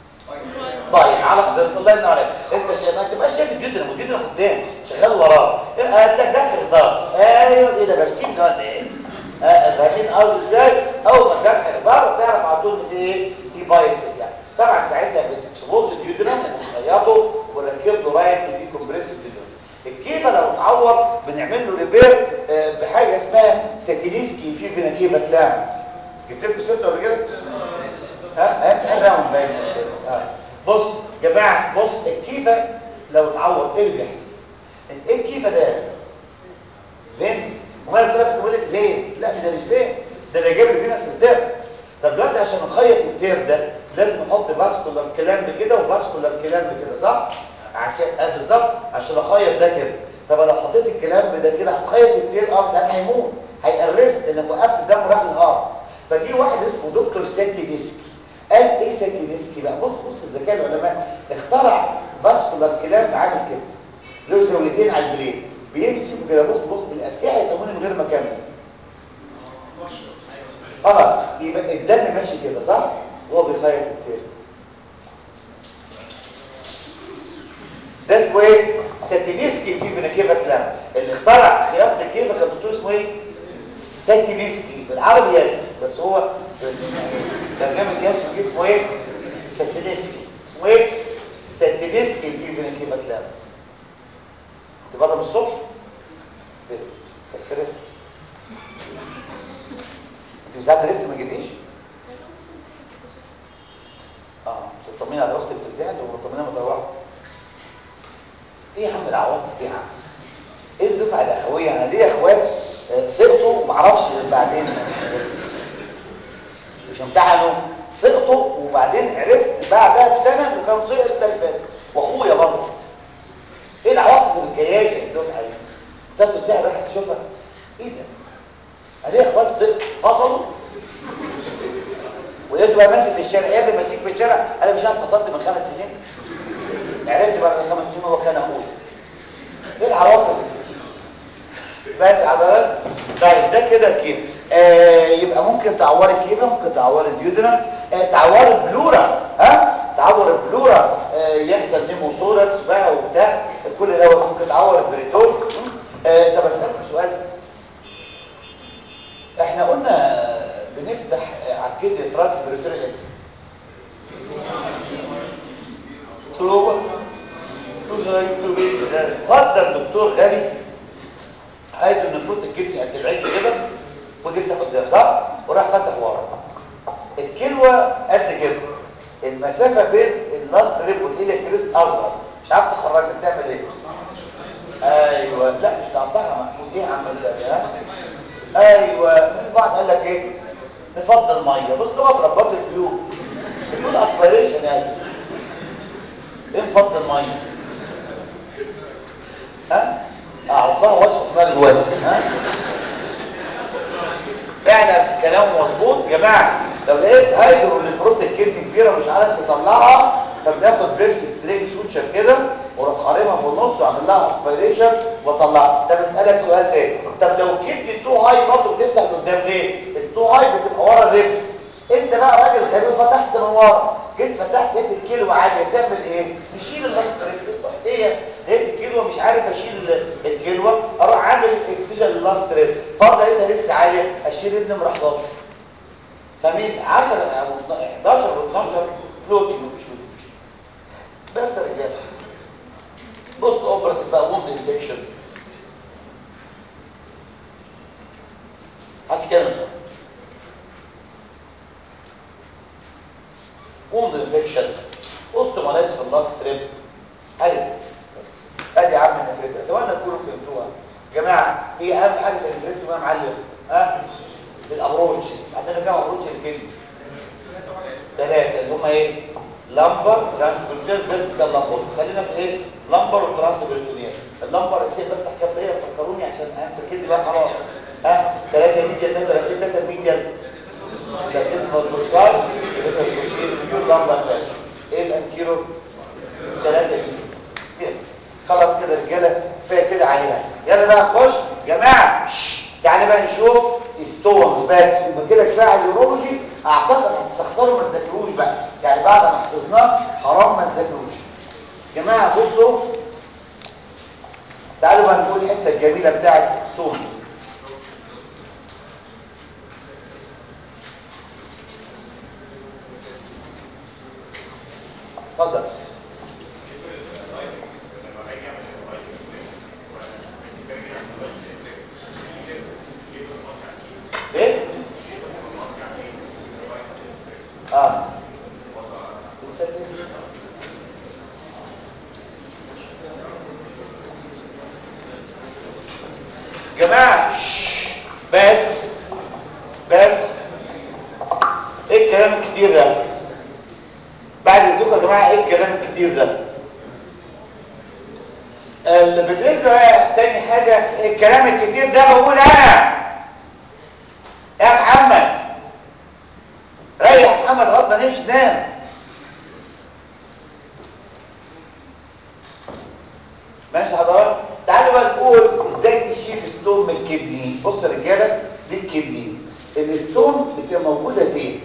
طيب على بس الله ينور عليك انت شايف ما تبقاش شايف الديودنم والديودنم قدام شغال وراه هتلاقي ده خضار ايوه ايه ده برسيم ده ولا ايه فاهمين قصدي ازاي اول ما الجرح يخضر تعرف على طول في ايه في بايت يعني طبعا ساعتها بتسبوز الديودنم وبنخيطه وبنركب له رايت ودي كومبريس الديودنم الكيفه لو اتعور بنعمل له ريبير بحاجه اسمها ساتينيسكي في فينا كيفه كلام جبت لكم سيرته ولا كده طبعا باين آه. بص يا جماعه بص الكيفه لو اتعور ايه اللي بيحصل ايه الكيفه ده فين وانا قلت لك تقول لك ليه لا ده مش فين ده اللي جاب لي فينا التير طب دلوقتي عشان نخيط التير ده لازم نحط فاسكولار كلام كده وفاسكولار كلام كده صح عشان آه بالظبط عشان اخيط ده كده طب لو حطيت الكلام ده كده هتخيط التير اه بس هيموت هيقرست انك وقفت الدم وراح للغرب فجي واحد اسمه دكتور ساتينسكي قال ايه ساتينسكي بقى بص بص الذكاء العلماء اخترع فاسكولار كلام عامل كده له زاويتين على البرين بيمسك كده بص بص الاذكياء هيفهموني من غير ما اكمل خلاص يبقى الدم ماشي كده صح وهو بيخيط التاني ده اسمه ايه ساتينسكي في فيناكيفا كلام اللي اخترع خياطه الكيفه كان دكتور اسمه ايه ساتينسكي بالعربي ياسر بس هو ترجمه ياسر اسمه ايه ساتينسكي اسمه ايه ساتينسكي في فيناكيفا كلام انت بره من الصبح فرست انت ساعتها لسه ما جيتيش اه تطمني على اختك بترجع لي ومطمنه متروحه ايه يا عم العواطف دي يا عم ايه الدفعه الاخويه انا ليا اخوات سقطوا وما اعرفش بعدين مش امتحنوا سقطوا وبعدين عرفت بعدها بسنه اللي كان سقط السنه اللي فاتت واخويا برضه ايه العواطف اللي جايه الدفعه دي طب بتاعي راح تشوفها ايه ده عليه اخوات سقط فصلوا ولقيته بقى ماشي في الشارع يا ابني ماشيك في الشارع انا مش عارف فصلت من خمس سنين عرفت بقى من خمس سنين هو كان اخويا ايه العواطف بس عضلات طيب ده كده الكيف آه يبقى ممكن تعوري الكيفه ممكن تعوري الديودرم آه تعوري البلورا ها تعور البلورا آه يحصل نيموثوركس بقى وبتاع كل دوت ممكن تعور البريتون آه طب اسالكم سؤال احنا قلنا بنفتح عكيد ترانس بريتوريال امتى طلوبه قدر الدكتور غبي عايز ان الفوت الكبد قد العين كده فوت يفتح قدام صح وراح فتح ورا الكلوه قد كده المسافه بين اللاست ريب والالكتريست اصغر مش عارف تخرجها بتعمل ايه ايوه لا مش تعطيها محمود ايه يا عم ده ها ايوه بعد قال لك ايه نفضل ميه بص لغه رباط الطيور بتقول اسبيريشن يعني ايه نفضل ميه ها احطها واشرب مال الواد ها فعلا كلامه مظبوط يا جماعه لو لقيت هيدرو اللي فرط الكدن كبيره مش عارف تطلعها فبناخد فيرس سترينج سوتشر كده واروح خارمها في النص واعمل لها اسبيريشن واطلعها طب اسالك سؤال تاني طب لو الكدن تو هاي برضه بتفتح لقدام ليه التو هاي بتبقى ورا الريبس انت بقى راجل خبير وفتحت من ورا جيت فتحت لقيت الكيلو عاليه تعمل ايه تشيل اللاست ريب صح ايه لقيت الكيلو مش عارف اشيل الكيلو اروح عامل اكسجين لللاست ريب فرض لقيتها لسه عاليه اشيل النمره 11 فمين 10 او 11 و12 فلوتنج مفيش مشكله بس يا رجاله بص اوبرتيف بقى ووند انفكشن هتكلم ووند انفكشن اوستومالايتس في اللاست تريب عايز بس ادي يا عم النفريت اتمنى تكونوا فهمتوها يا جماعه هي اهم حاجه في النفريت يا معلم ها الابروتش عندنا كام ابروتش الكلمه ثلاثه اللي هم ايه لمبر ترانسبيرتيز فيرتيكال لمبر خلينا في ايه لمبر وترانسبيرتونيال اللمبر اساسا بفتح كام دقيقه فكروني عشان انسى كده بقى خلاص ها ثلاثه ميديا ثلاثه ثلاثه ميديا ده اسمه الدكتور ده الدكتور لمبر تاني ايه الانتيرو ثلاثه دي خلاص كده رجاله كفايه كده عليها يلا بقى نخش جماعه تعالى بقى نشوف ستونز بس يبقى كده كفايه على اليورولوجي اعتقد هتستخسروا ما تذاكروش بقى يعني بعد ما حفظناه حرام ما تذاكروش جماعه بصوا تعالوا بقى نقول الحته الجميله بتاعت ستونز اتفضل ايه اه جماعه شش. بس بس ايه الكلام الكتير ده بعد اذنكم يا جماعه ايه الكلام الكتير ده اللي بالنسبه بقى تاني حاجه إيه الكلام الكتير ده بقول انا يا محمد ريح يا محمد غض ما نمشي نام ماشي حضرتك تعالوا بقى نقول ازاي نشيل ستون من الكدني بص يا رجاله دي الكدني الستون بتبقى موجوده فين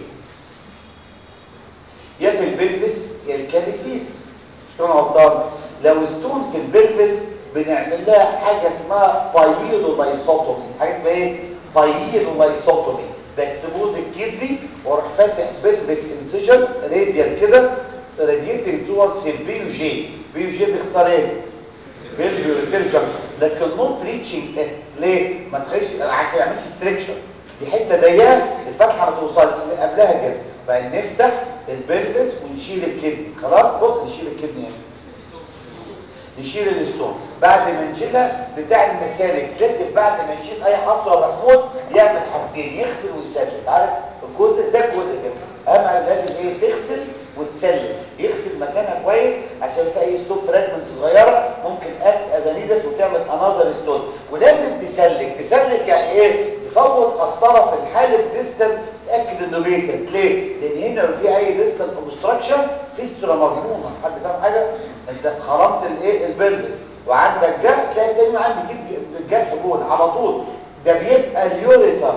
يا في البلفس يا الكاليسيس ستون غلطان لو ستون في البلفس بنعمل لها حاجه اسمها بايلولايسوتومي حاجه اسمها ايه بايلولايسوتومي باكسبوز الكدني واروح فاتح بلفيك انسيجن راديال كده راديتنج توردز البيو جي بيو جي دي اختصار ايه بالبيوريتيرجم لكن نوت ريتشنج ليه ما تخش عشان ما يعملش ستريكشن دي حته ضيقه الفتحه ما توصلش قبلها كده بقى نفتح البلفس ونشيل الكدني خلاص بص نشيل الكدني يعني. نشيل الستون بعد ما نشيلها بتاع المسالك لازم بعد ما نشيل اي حصوه محمود يعمل حاجتين يغسل ويسلك عارف الجزء زي الجزء كده اهم حاجه لازم ايه تغسل وتسلك يغسل مكانها كويس عشان في اي ستون فراجمنت صغيره ممكن اكت ازانيدس وتعمل انذر ستون ولازم تسلك تسلك يعني ايه تفوت قسطره في الحالب ديستال تاكد انه بيتك ليه لان هنا لو في اي ديستال اوبستراكشن فيستولا مضمونه حد فاهم حاجه انت خرمت الايه البلفس وعندك جرح تلاقي تاني عم بيجيب الجرح جول على طول ده بيبقى اليوريتر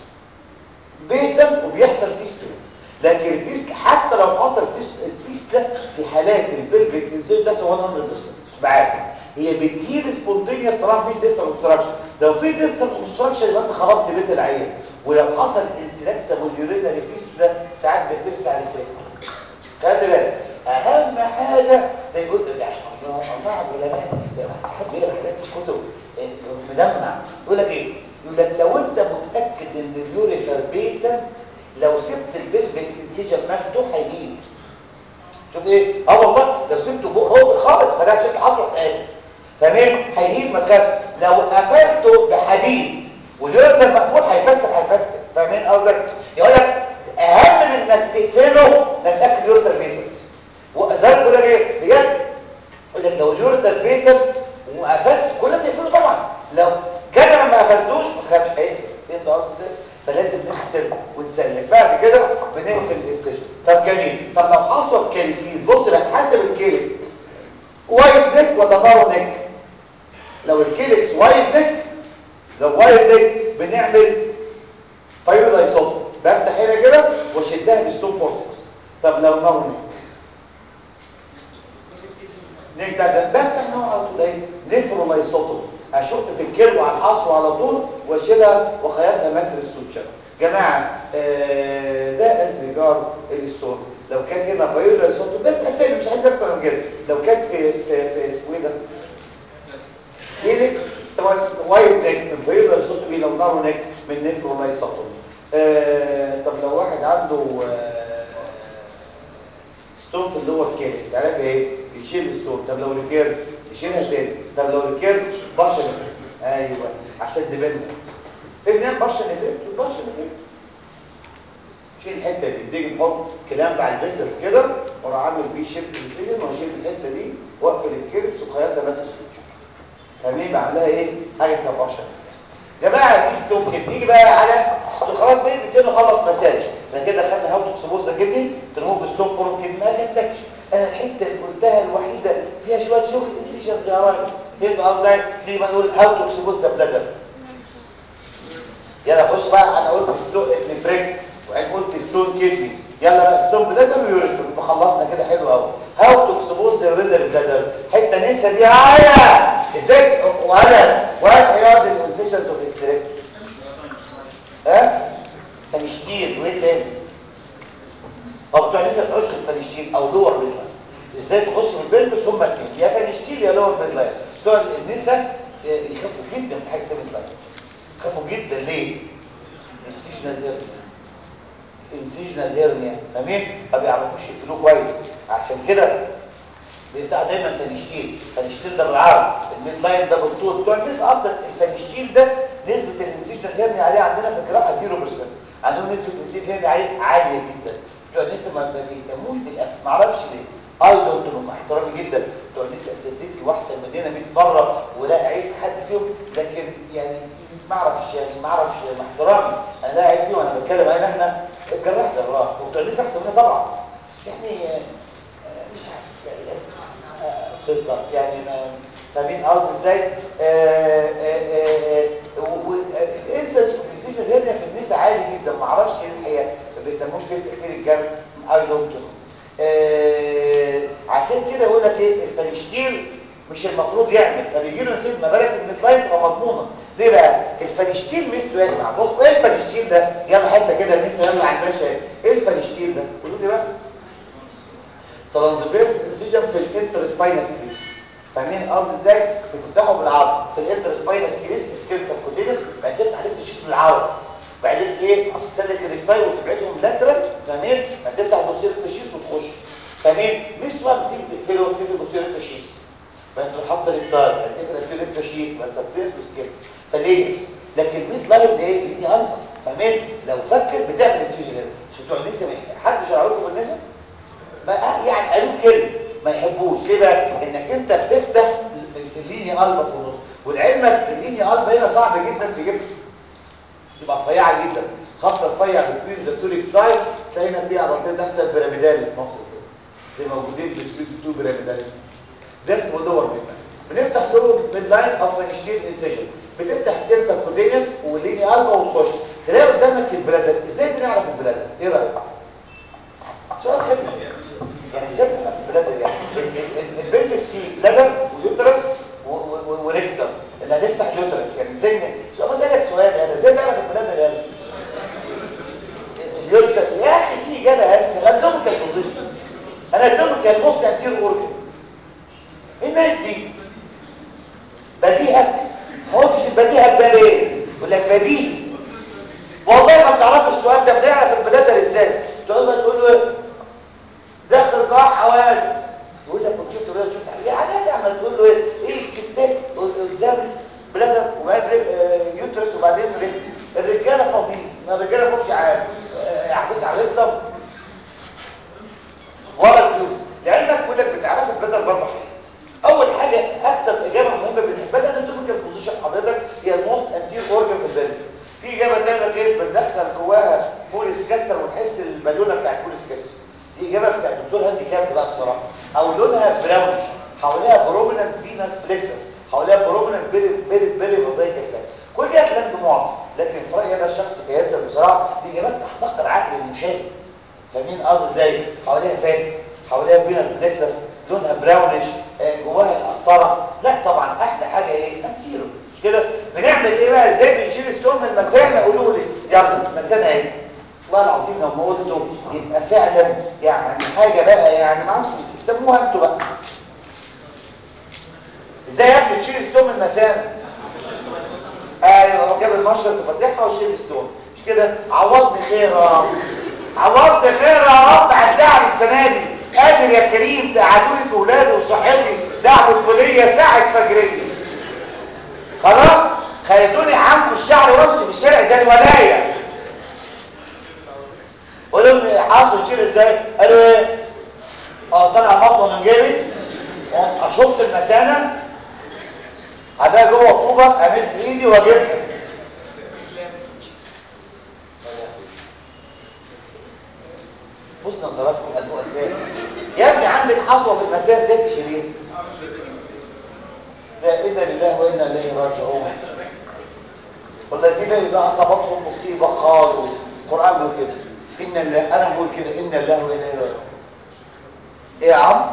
بيتم وبيحصل فيستولا لكن الفيستلا حتى لو حصل الفيستلا في حالات البلفيك انسيل ده سواء 100% مش معاك هي بتهيل سبونتينيوس طالما في ديستال اوبستراكشن لو في ديستال اوبستراكشن يبقى انت خربت بيت العيان ولو حصل انتراكتابل يورينري فيستلا ساعات بترسى على الفكره خلي بالك اهم حاجه ده يقول ده الله الله على العلماء ده واحد صاحب بيقرا حاجات في الكتب مدمع يقول لك ايه يقول لك لو انت متاكد ان اليوريتر بيتنت لو سبت البلفيك انسيجن مفتوح هيجيب شوف ايه اه والله لو سبته هو خالص فده عشان تحطه تاني فاهمين هيجيب ما تخافش لو قفلته بحديد واليوريتر مقفول هيفسر هيفسر فاهمين قصدك يقول لك اهم من انك تقفله انك تاكل اليوريتر بيتر وذلك يقول لك ايه بجد يقول لك لو اليوريتر بيتر وقفلت كلنا بنقفله طبعا لو كان ما قفلتوش ما تخافش هيقفل فهمت قصدي ازاي فلازم نغسل ونسلك بعد كده بنقفل الانسيجن طب جميل طب لو حصل في كاليسيس بص بقى حسب الكيلكس وايد نيك ولا نارو نيك لو الكيلكس وايد نيك لو وايد نيك بنعمل بايولايسوت بفتح هنا كده واشدها بستون فورتكس طب لو نارو نيك نيك ده بفتح نوع على طول ايه نيفرولايسوتومي اشق في الكيرو على الحصو على طول واشيلها واخيطها متر السوتشر جماعه آه ده از ريجار الستونز لو كانت هنا بايولا صوت بس اسامي مش عايز اكتر من كده لو كانت في في في اسمه ايه ده فينيكس سواء وايت نيك من بايولا صوت بي لو نارو نيك من نيفرولايسوتومي آه طب لو واحد عنده آه ستون في اللور كيلكس علاج ايه يشيل ستون طب لو ريكير يشيلها تاني طب لو ريكير برشا نفرت ايوه عشان ديبندنت في بنام برشا نفرت برشا نفرت شيل الحته دي تيجي نحط كلام على البيسس كده واروح عامل بيه شيب انسيجن واشيل الحته دي واقفل الكيركس وخيطها بس سوتش فاهمين بعملها ايه حاجه اسمها برشا جماعه دي ستون كده نيجي بقى على خلاص بقيت بنبتدي نخلص مسائل احنا كده خدنا هاو توكسبوز ده كدني ترموه ستون فورم كدني ما كدتكش انا الحته اللي قلتها الوحيده فيها شويه شغل انسيجنز يا راجل فهمت قصدي نيجي بقى نقول هاو توكسبوز ده بلادر يلا خش بقى انا قلت ستون نفرك وبعدين قلت ستون كدني يلا بقى ستون بلادر ويوريتر يبقى خلصنا كده حلو قوي هاو توكسبوز ريدر بلادر حته نسا دي عايا ازاي وانا وانا هيقعد الانسيجنز اوف ستريك ها تنشتيل وايه تاني او بتوع لسه بتعوش في التنشتيل او لور ميدلاين ازاي تخش في البلبس هم الاثنين يا تنشتيل يا لور ميدلاين بتوع النساء يخافوا جدا من حاجه اسمها ميدلاين يخافوا جدا ليه السيجنال هيرنيا السيجنال هيرنيا فاهمين ما بيعرفوش يقفلوه كويس عشان كده بيفتحوا دايما فنشتيل فنشتيل ده بالعرض الميد لاين ده بالطول بتوع الناس اصلا الفنشتيل ده نسبه الانسيشن هيرني عليه عندنا في الجراحه 0% عندهم نسبه الانسيشن هيرني عليه عاليه جدا بتوع الناس ما بيهتموش بالقفل ما اعرفش ليه اي دونت نو مع احترامي جدا بتوع الناس اساتذتي واحسن مننا 100 مره ولا عيب حد فيهم لكن يعني ما اعرفش يعني ما اعرفش مع احترامي انا لا عيب فيهم انا بتكلم عن احنا الجراح جراح وبتوع الناس احسن مننا طبعا بس يعني آه، آه، مش عارف يعني آه، بالظبط يعني ما فاهمين قصدي ازاي الانسنس اوف هيرنيا في النساء عالي جدا ما اعرفش ايه الحقيقه ما بيهتموش في في الجرح اي دونت عشان كده يقول لك ايه الفنشتير مش المفروض يعمل فبيجي له نسيب ما بالك الميتلاين تبقى مضمونه ليه بقى الفنشتير مثله يا جماعه بصوا ايه الفنشتير ده يلا حته كده لسه يلا على الباشا ايه الفنشتير ده قولوا لي بقى ترانزفيرس انسيجن في الانترسباينس كريس فاهمين قصدي ازاي بتفتحه بالعرض في الانترسباينس كريس سكيل سبكوتينس بعدين تفتح عليه تشوف بالعرض بعدين ايه تسلك الريكتاي وتبعدهم لاترال فاهمين بعدين تفتح بوستير التشيس وتخش فاهمين مش بقى بتيجي تقفله تقفل بوستير التشيس بعدين تروح حاطط الريكتاي بعدين تقفل الريكتاي التشيس بعدين سبتيرس وسكيل فليرز لكن الميد لاين ده ايه ليني الفا فاهمين لو فكر بتعمل انسيجن مش بتوع النسا حد شرعوا لكم النسا ما يعني قالوا كلمه ما يحبوش ليه بقى انك انت بتفتح الليني الفا في النص ولعلمك الليني الفا هنا صعب جدا تجيبها تبقى رفيعه جدا خط رفيع بين ذا توريك تايب تلاقي هنا في عضلتين تحصل بيراميداليس مصر كده زي موجودين في السويت تو بيراميداليس ده اسمه دور منك بنفتح له ميد لاين او فينشتين انسيجن بتفتح سكين سبكوتينيوس والليني الفا وتخش تلاقي قدامك البلادر ازاي بنعرف البلادر ايه رايك سؤال خبيث يعني ازاي بنعرف البلادر يعني البلبس فيه بلادر ويوترس وريكتر اللي هنفتح اليوترس يعني ازاي سؤال بسالك سؤال يعني ازاي نعرف البلادر يعني اليوترس يا اخي في اجابه هلسه الاناتوميكال بوزيشن اناتوميكال موست انتير اورجن الناس دي بديهه ما قلتش البديهه ده ليه يقول لك بديهه والله ما بتعرفش السؤال ده بنعرف البلادر ازاي تقول له تقول له ايه داخل قاع حوالي يقول لك كنت شفت رياضه شفت عليه عادي عمال تقول له ايه ايه الستات قدام بلادر وبعدين يوترس وبعدين رجل الرجاله فاضيين ما الرجاله فوقش عادي قعدت على الرجل ورا الفلوس لعلمك بيقول لك بتعرف البلادر باربع حاجات اول حاجه اكتر اجابه مهمه بالنسبه لنا الاناتوميكال بوزيشن حضرتك هي الموست انتير اورجن في البلد في اجابه ثانيه غير بندخل جواها فوليس كاستر ونحس البالونه بتاعت فوليس كاستر دي اجابه بتاعت الدكتور هاندي كامب بقى بصراحه او لونها براونش حواليها برومينانت فينس بلكسس حواليها برومينانت بيري بيري بيري موزايك الفات كل دي لاند ماركس لكن في رايي انا الشخص كياسر بصراحه دي اجابات تحتقر عقل المشاهد فاهمين قصدي ازاي حواليها فات حواليها فينس بلكسس لونها براونش آه جواها القسطره لا طبعا احلى حاجه ايه انتيرو مش كده بنعمل ايه بقى ازاي بنشيل ستون من المثانه قولوا لي يلا المثانه اهي والله العظيم لما قلته يبقى فعلا يعني حاجه بقى يعني ما اعرفش بيسموها انتوا بقى ازاي يا ابني تشيل ستون من المثانه ايوه هو جاب المشرط تفتحها وشيل ستون مش كده عوضني خير يا رب عوضني خير يا رب على الدعم السنه دي قادر يا كريم تقعدوني في ولادي وصحتي دعم الكليه ساعه فجريه خلاص خليتوني عنكم الشعر وامشي في الشارع زي الولايه قول لهم حاصل شيل ازاي قالوا ايه اه طلع مطوه من جيبي اشط المثانه هتلاقي جوه طوبه امد ايدي واجيبها بص نظراتكم البؤساء يا ابني عندك حصوه في المثانه ازاي تشيليها لا انا لله وانا اليه راجعون والذين اذا اصابتهم مصيبه قالوا القران بيقول كده ان الله انا بقول كده ان الله وانا اليه راجعون ايه يا عم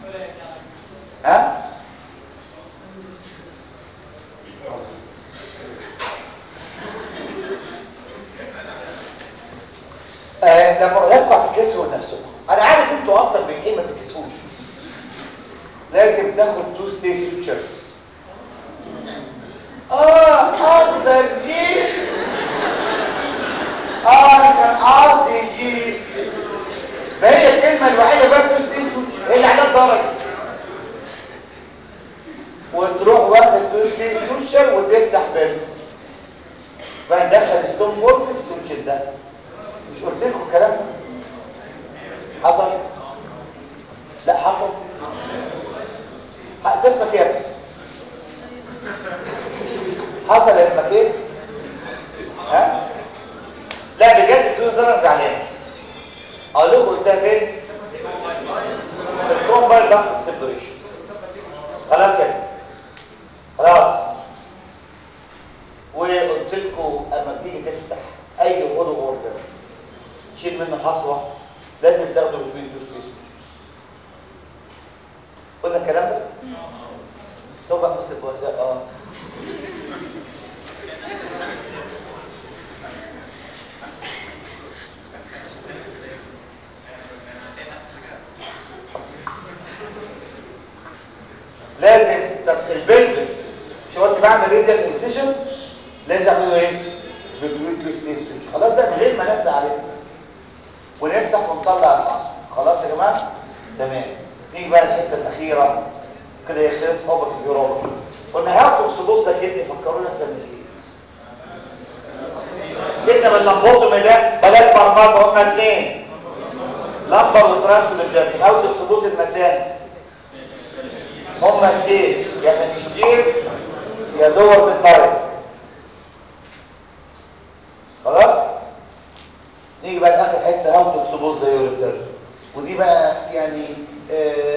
ها آه لما يطلع تكسروا نفسكم انا عارف انتوا اصلا من ايه ما تكسوش لازم تاخد تو ستي سوتشرز اه قصدك دي اه انا كان قصدي دي ما هي الكلمه الوحيده بقى تو ستي سوتشر هي اللي عليها درجه وتروح واخد تو ستي سوتشر وتفتح بينهم لازم طب البلبس مش قلت بعمل ريديال انسيجن لازم اعمله ايه بالجلوكوز ستيشن خلاص ده من غير ما نبدا عليه ونفتح ونطلع العصب خلاص يا جماعه تمام نيجي بقى الحته الاخيره كده يخلص اوبر اليورولوجي قلنا هاخد صدوص كده فكرونا احسن نسيت سيبنا من اللمبوتومي ده بلاش مرمطه هما اثنين لمبر وترانس بالجنب او تقصدوس المثانه هما اثنين يا منشتير يا دور بالطريق خلاص نيجي بقى لاخر حته او تقصدوس زي الرجال ودي بقى يعني آه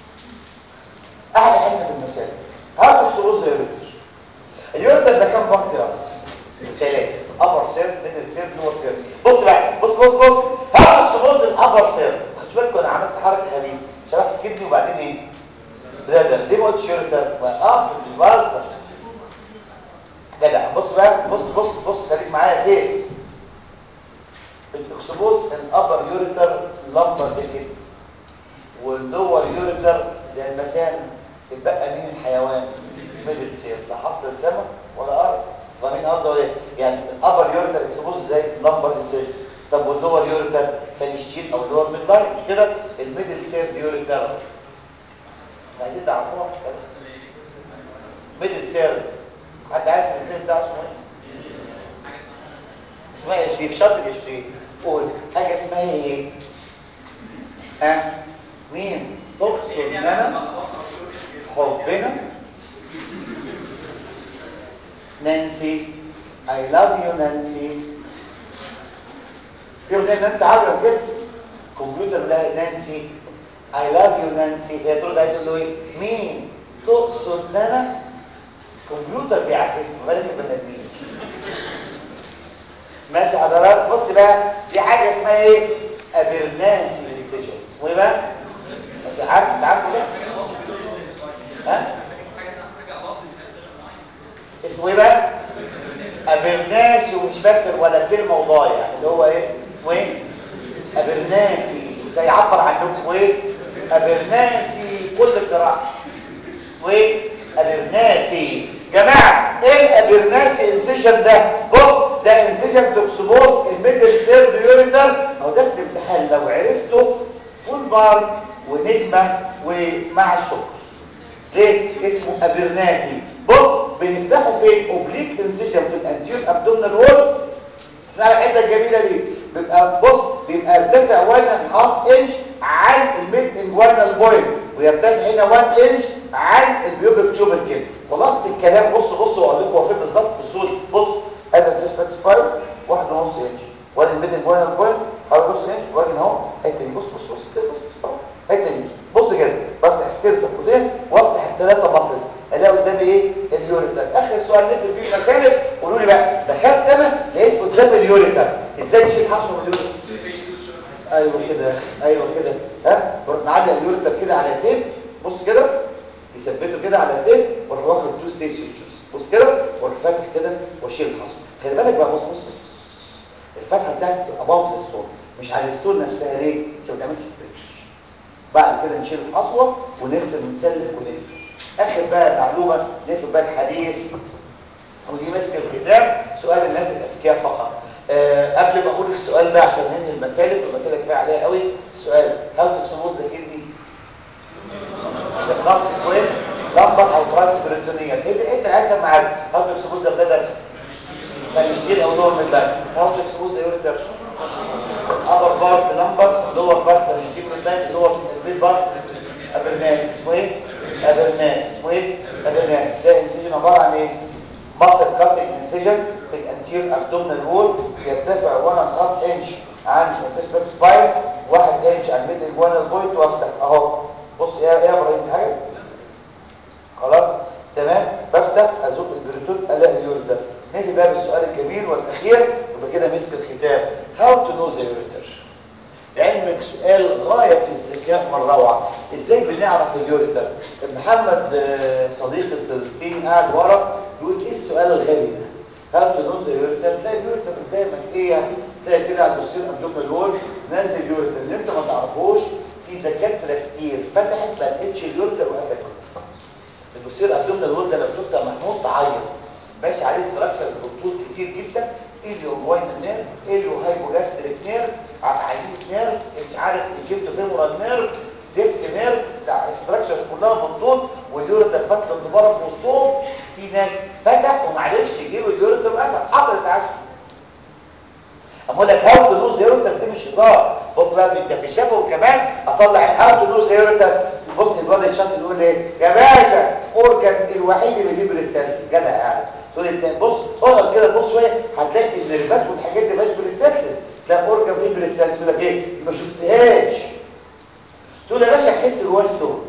احلى حته في المثانه هاو تقصدوس زي الرجال اليورتر ده كام بنك يا ثلاثه ابر سير ميدل سير لور سير بص بقى بص بص بص هاخد سبوز الابر سير خدوا بالكم انا عملت حركه خبيثه شرحت كدني وبعدين ايه بلادر ليه ما قلتش يوريتر اصل مش بهزر جدع بص بقى بص بص بص خليك معايا سيف الاكسبوز الابر يوريتر لمبر زي كده واللور يوريتر زي المثانه اتبقى مين الحيوان ميدل سير لا حصل سمك ولا ارض فاهمين قصدي ولا ايه يعني الابر يوريتر اكسبوز زي اللمبر انسيجن طب واللور يوريتر فالشتيل او اللور ميد لاين مش كده الميدل سيرد يوريتر عايزين تعرفوها ميدل سيرد حد عارف الانسان بتاعه اسمه ايه اسمها ايه شريف شاطر يا شريف قول حاجه اسمها ايه ها مين تقصد ان انا حبنا نانسي I love you نانسي في اغنيه نانسي عجرم كده كمبيوتر لا نانسي I love you نانسي هي تقول ده تقول له ايه مين تقصد ان انا كمبيوتر بيعكسني بالك البني ادمين ماشي حضرتك بص بقى دي حاجه اسمها ايه ابرناسي انسيجن اسمه ايه بقى عارف انت عارفه ده ها اسمه ايه بقى ابرناسي ومش فاكر ولا كلمه وضايع اللي هو ايه اسمه ايه ابرناسي ده يعبر عنه اسمه ايه ابرناسي كل الجراحه اسمه ايه ابرناسي جماعه ايه الابرناسي انسيجن ده بص ده انسيجن توكسوبوز الميدل سيرد يوريتر او ده في الامتحان لو عرفته فول بار ونجمه ومع الشكر ليه اسمه ابرناسي بص بنفتحه فين اوبليك انسيجن في الانتيور ابدومينال وول اسمها الحته الجميله دي بيبقى بص بيبقى ارتفع 1 هاف انش عن الميد انجوانال بوينت ويرتفع هنا 1 انش عن البيوبك تيوبر كده خلاصه الكلام بص بص واقول لكم هو فين بالظبط بالصوره بص هذا الديسباكس فايل 1 ونص انش وادي الميد انجوانال بوينت حوالي نص انش واجي هنا اهو الحته دي بص بص بص كده بص بص الحته دي بص كده بفتح سكيلز كوديس وافتح الثلاثه مافلز الاقي قدامي ايه اليوريتر اخر سؤال نكتب فيه المسالك قولوا لي بقى دخلت انا لقيت قدامي اليوريتر ازاي تشيل حشو من اليوريتر ايوه كده ايوه كده ها بروح معلق اليوريتر كده على تيب بص كده يثبته كده على تيب واروح واخد تو ستيج سويتشز بص كده واروح فاتح كده واشيل الحصو خلي بالك بقى بص بص بص, بص, بص. الفتحه بتاعتي بتبقى اباوت ستون مش على الستون نفسها ليه عشان ما تعملش ستريتش بعد كده نشيل الحصوه ونغسل ونسلك ونقفل اخر بقى معلومه نقفل بقى الحديث ودي ماسك الختام سؤال الناس الاذكياء فقط أه قبل ما اقول السؤال ده عشان ننهي المسالك يبقى كده كفايه عليها قوي السؤال هاو تكسبوز ذا كدني شخص اسمه ايه لمبر او ترانس بريتونيا ايه انت عايز معاك هاو تكسبوز ذا بدل فالشتيل او دور من البنك هاو تكسبوز ذا يوريتر upper part number lower part فالشتيل من البنك lower mid part ابرناس اسمه ايه ابرناس اسمه ايه ابرناس ده انسجن عباره عن ايه مصر كاتنج انسجن في الانتير ابدومينال وول يرتفع 1 انش عن الفيسبك سباين 1 انش عن ميد الجوانال بوينت وافتح اهو بص ايه يا ابراهيم حاجه خلاص تمام بفتح ازق البريتون الاقي اليوريتر نيجي بقى بالسؤال الجميل والاخير يبقى كده مسك الختام هاو تو نو ذا يوريتر لعلمك سؤال غاية في الذكاء والروعة ازاي بنعرف اليوريتر محمد صديق الفلسطيني قاعد ورا يقول ايه السؤال الغبي ده هل تنوز اليوريتر تلاقي اليوريتر قدامك ايه يعني تلاقي كده على البوستير ابدومينال وول نازل يوريتر اللي انت ما تعرفوش في دكاتره كتير فتحت ما لقيتش اليوريتر وقفلت البوستير ابدومينال وول ده لو شفتها محمود تعيط ماشي عليه ستراكشر بالطول كتير جدا اليو جوينال نيرف اليو هايبوجاستريك نيرف عقعديس نيرف مش عارف ايجيبتو فيمورال نيرف زفت نيرف بتاع ستراكشرز كلها بالطول واليوريتر فتل الدبارة في وسطهم في ناس فتح ومعرفش يجيبوا اليوريتر وقفل حصلت عشان اقول لك هاو تو لوز يوريتر دي مش هزار بص بقى في ده في الشفه كمان اطلع هاو تو لوز يوريتر بص الواد الشاطر يقول ايه يا باشا اورجن الوحيد اللي فيه بريستالسيس جدع يعني تقول انت بص اقعد كده بص شويه هتلاقي النرفات والحاجات دي مش بريستالسيس تلاقي اورجن فيه بريستالسيس يقول لك ايه ما شفتهاش تقول يا باشا حس جواه ستون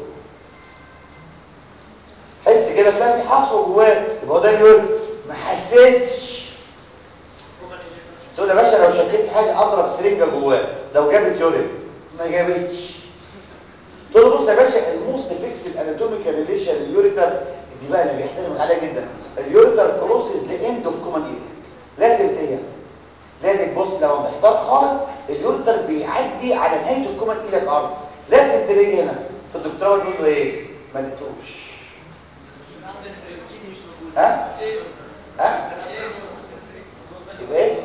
حس كده تلاقي في حصوه جواه يبقى هو ده يقول ما حسيتش تقول يا باشا لو شكيت في حاجه اضرب سرنجه جواه لو جابت يورين ما جابتش تقول له بص يا باشا الموست فيكس الاناتوميكال ريليشن اليوريتر دي بقى اللي بيحترم عليها جدا اليوريتر كروسز ذا اند اوف كومن اير لازم تلاقيها لازم بص لو محتار خالص اليوريتر بيعدي على نهايه الكومن اير الارض لازم تلاقيه هنا في الدكتوراه يقول له ايه ما لقيتوش ها ها يبقى ايه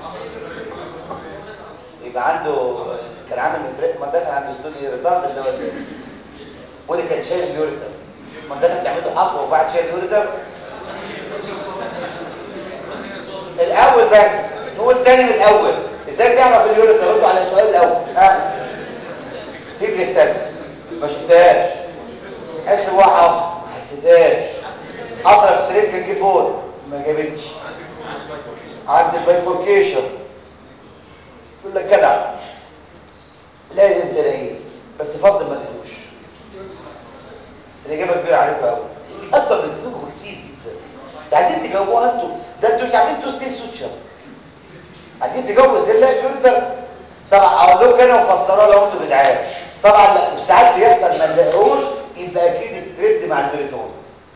يبقى عنده كان عامل افريق ما دخل عنده ستون ايه ريتارد اللي هو ده واللي كان شايل اليوريتر ما دخل تعمل له حصوه وبعد شايل اليوريتر الاول بس نقول تاني من الاول ازاي تعرف اليوريتر ردوا على السؤال الاول ها سيب ستاتس ما شفتهاش حس هو حصل ما حسيتهاش اضرب سرنجه كيبورد ما جابتش عند البايفوركيشن يقول لك جدع لازم تلاقيه بس فضل ما تدوش الاجابه كبيره عليكم قوي اكبر من سنكم كتير جدا انتوا عايزين تجاوبوها انتوا ده انتوا مش عارفين انتوا ستي سوتشر عايزين تجاوبوا ازاي لا اليوريتر طبعا اقول لكم انا وفسروها لو انتوا جدعان طبعا لا ساعات بيحصل ما نلاقيهوش يبقى اكيد ستريبد مع البريتون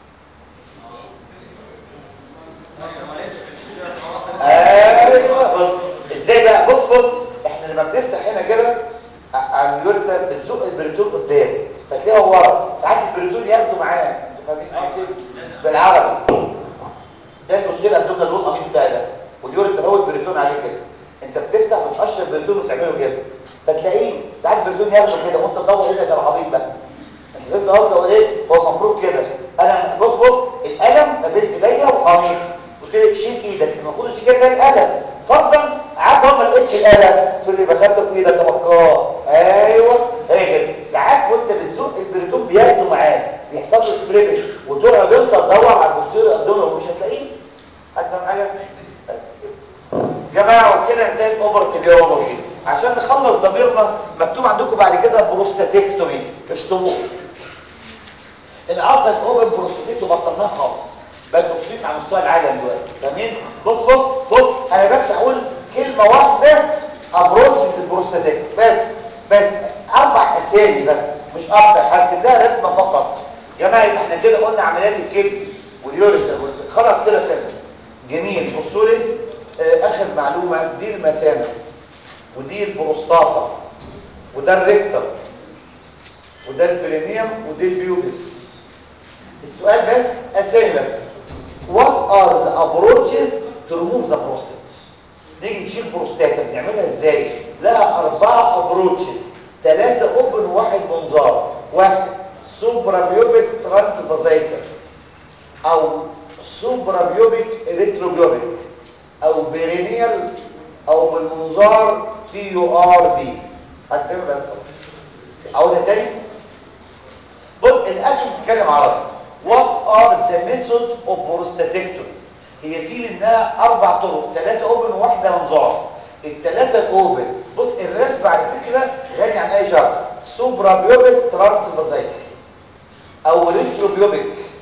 ايوه بص ازاي بقى بص بص احنا لما بنفتح هنا كده على اليوريتر بتزق البريتون قدام فتلاقيها ورا ساعات البريتون ياخده معاه انتوا فاهمين قصدي بالعربي ده البوستير ابدومينال وول القميص بتاعي ده واليوريتر هو البريتون عليه كده انت بتفتح وتقشر البريتون وتعمله كده فتلاقيه ساعات البريتون ياخده كده وانت تدور هنا زي العبيط بقى انت فهمت قصدي هو ايه هو المفروض كده انا بص بص القلم ما بين ايديا وقميص قلت لك شيل ايدك المفروض تشيل كده القلم فرضا قعدت اهو ما لقيتش القلم تقول لي بخدته في ايدك يا بكار ايوه هي كده ساعات وانت بتزق البريتون بياخده معاك بيحصل له ستريبنج وتقعد انت تدور على البوستير الابدومينال ومش هتلاقيه هتفهم حاجه بس كده جماعه وكده انتهت اوبرتيف يورولوجي عشان نخلص ضميرنا مكتوب عندكم بعد كده بروستاتكتومي اشطبوه الاصل اوبن بروستاتيك وبطلناها خالص بقت توكسيك على مستوى العالم دلوقتي فاهمين بص بص بص انا بس اقول كلمه واحده ابروتش البروستاتيك بس بس اربع اسامي بس مش اكتر هرسمها رسمه فقط يا جماعه يبقى احنا كده قلنا عمليات الكلب واليوريتر خلاص كده خلص جميل بصوا لي آه اخر معلومه دي المثانه ودي البروستاتا وده الريكتر وده البرينيوم ودي البيوبس السؤال بس اسامي بس what are the approaches to remove the prostate نيجي نشيل بروستاتا بنعملها ازاي لها اربعه ابروتشز ثلاثه اوبن وواحد منظار واحد سوبرا بيوبيك ترانس بازايكر او سوبرا بيوبيك ريترو بيوبيك او بيرينيال او بالمنظار تي يو ار بي هتفهم بس اقولها تاني بص الاسهم بتتكلم عربي what are the methods of prostatectomy هي في منها اربع طرق ثلاثه اوبن وواحده منظار الثلاثه الاوبن بص الرسم على فكره غني عن اي شرط سوبرا بيوبيك ترانس بازايك او ريترو بيوبيك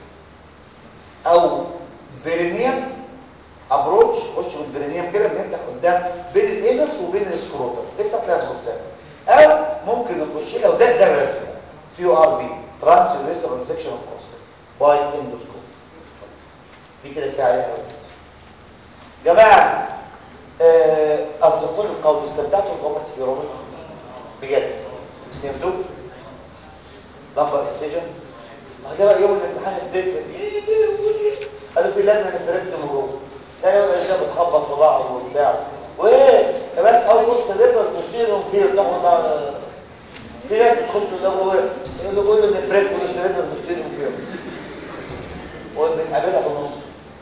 او بيرينيوم ابروتش خش بالبرينيوم كده بنفتح قدام بين الانس وبين السكروتر نفتح لها البروستات او ممكن نخش لها وده ده الرسم تي ار بي ترانس ريسبل سكشن اوف بروستات باي اندوسكوب دي كده كفايه عليها قوي جماعه اصدقوا القول استمتعتوا بالامر التجاربي بجد فهمتوا لمبر اكسجن وده بقى يوم الامتحان افتكر قالوا في لجنه نفرقت من جوه تاني يوم الرجاله بتخبط في بعض وبتاع وايه يا بس اول نص ليله تشيلهم فيه وتاخد في ناس بتخش اللغه يقول له قول له نفرق ونص ليله تشيلهم فيه وبنقابلها في النص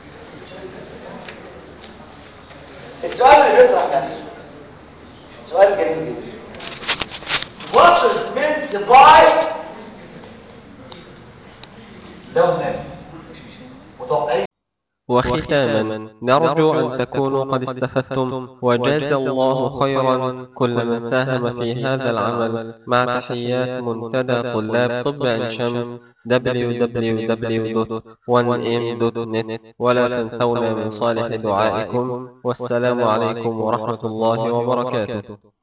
السؤال اللي بيطرح نفسه سؤال جميل جدا What is meant by لو النبي متوقعين وختاما نرجو أن تكونوا قد استفدتم وجاز الله خيرا كل من ساهم في هذا العمل مع تحيات منتدى طلاب طب عين شمس www.1m.net ولا تنسونا من صالح دعائكم والسلام عليكم ورحمة الله وبركاته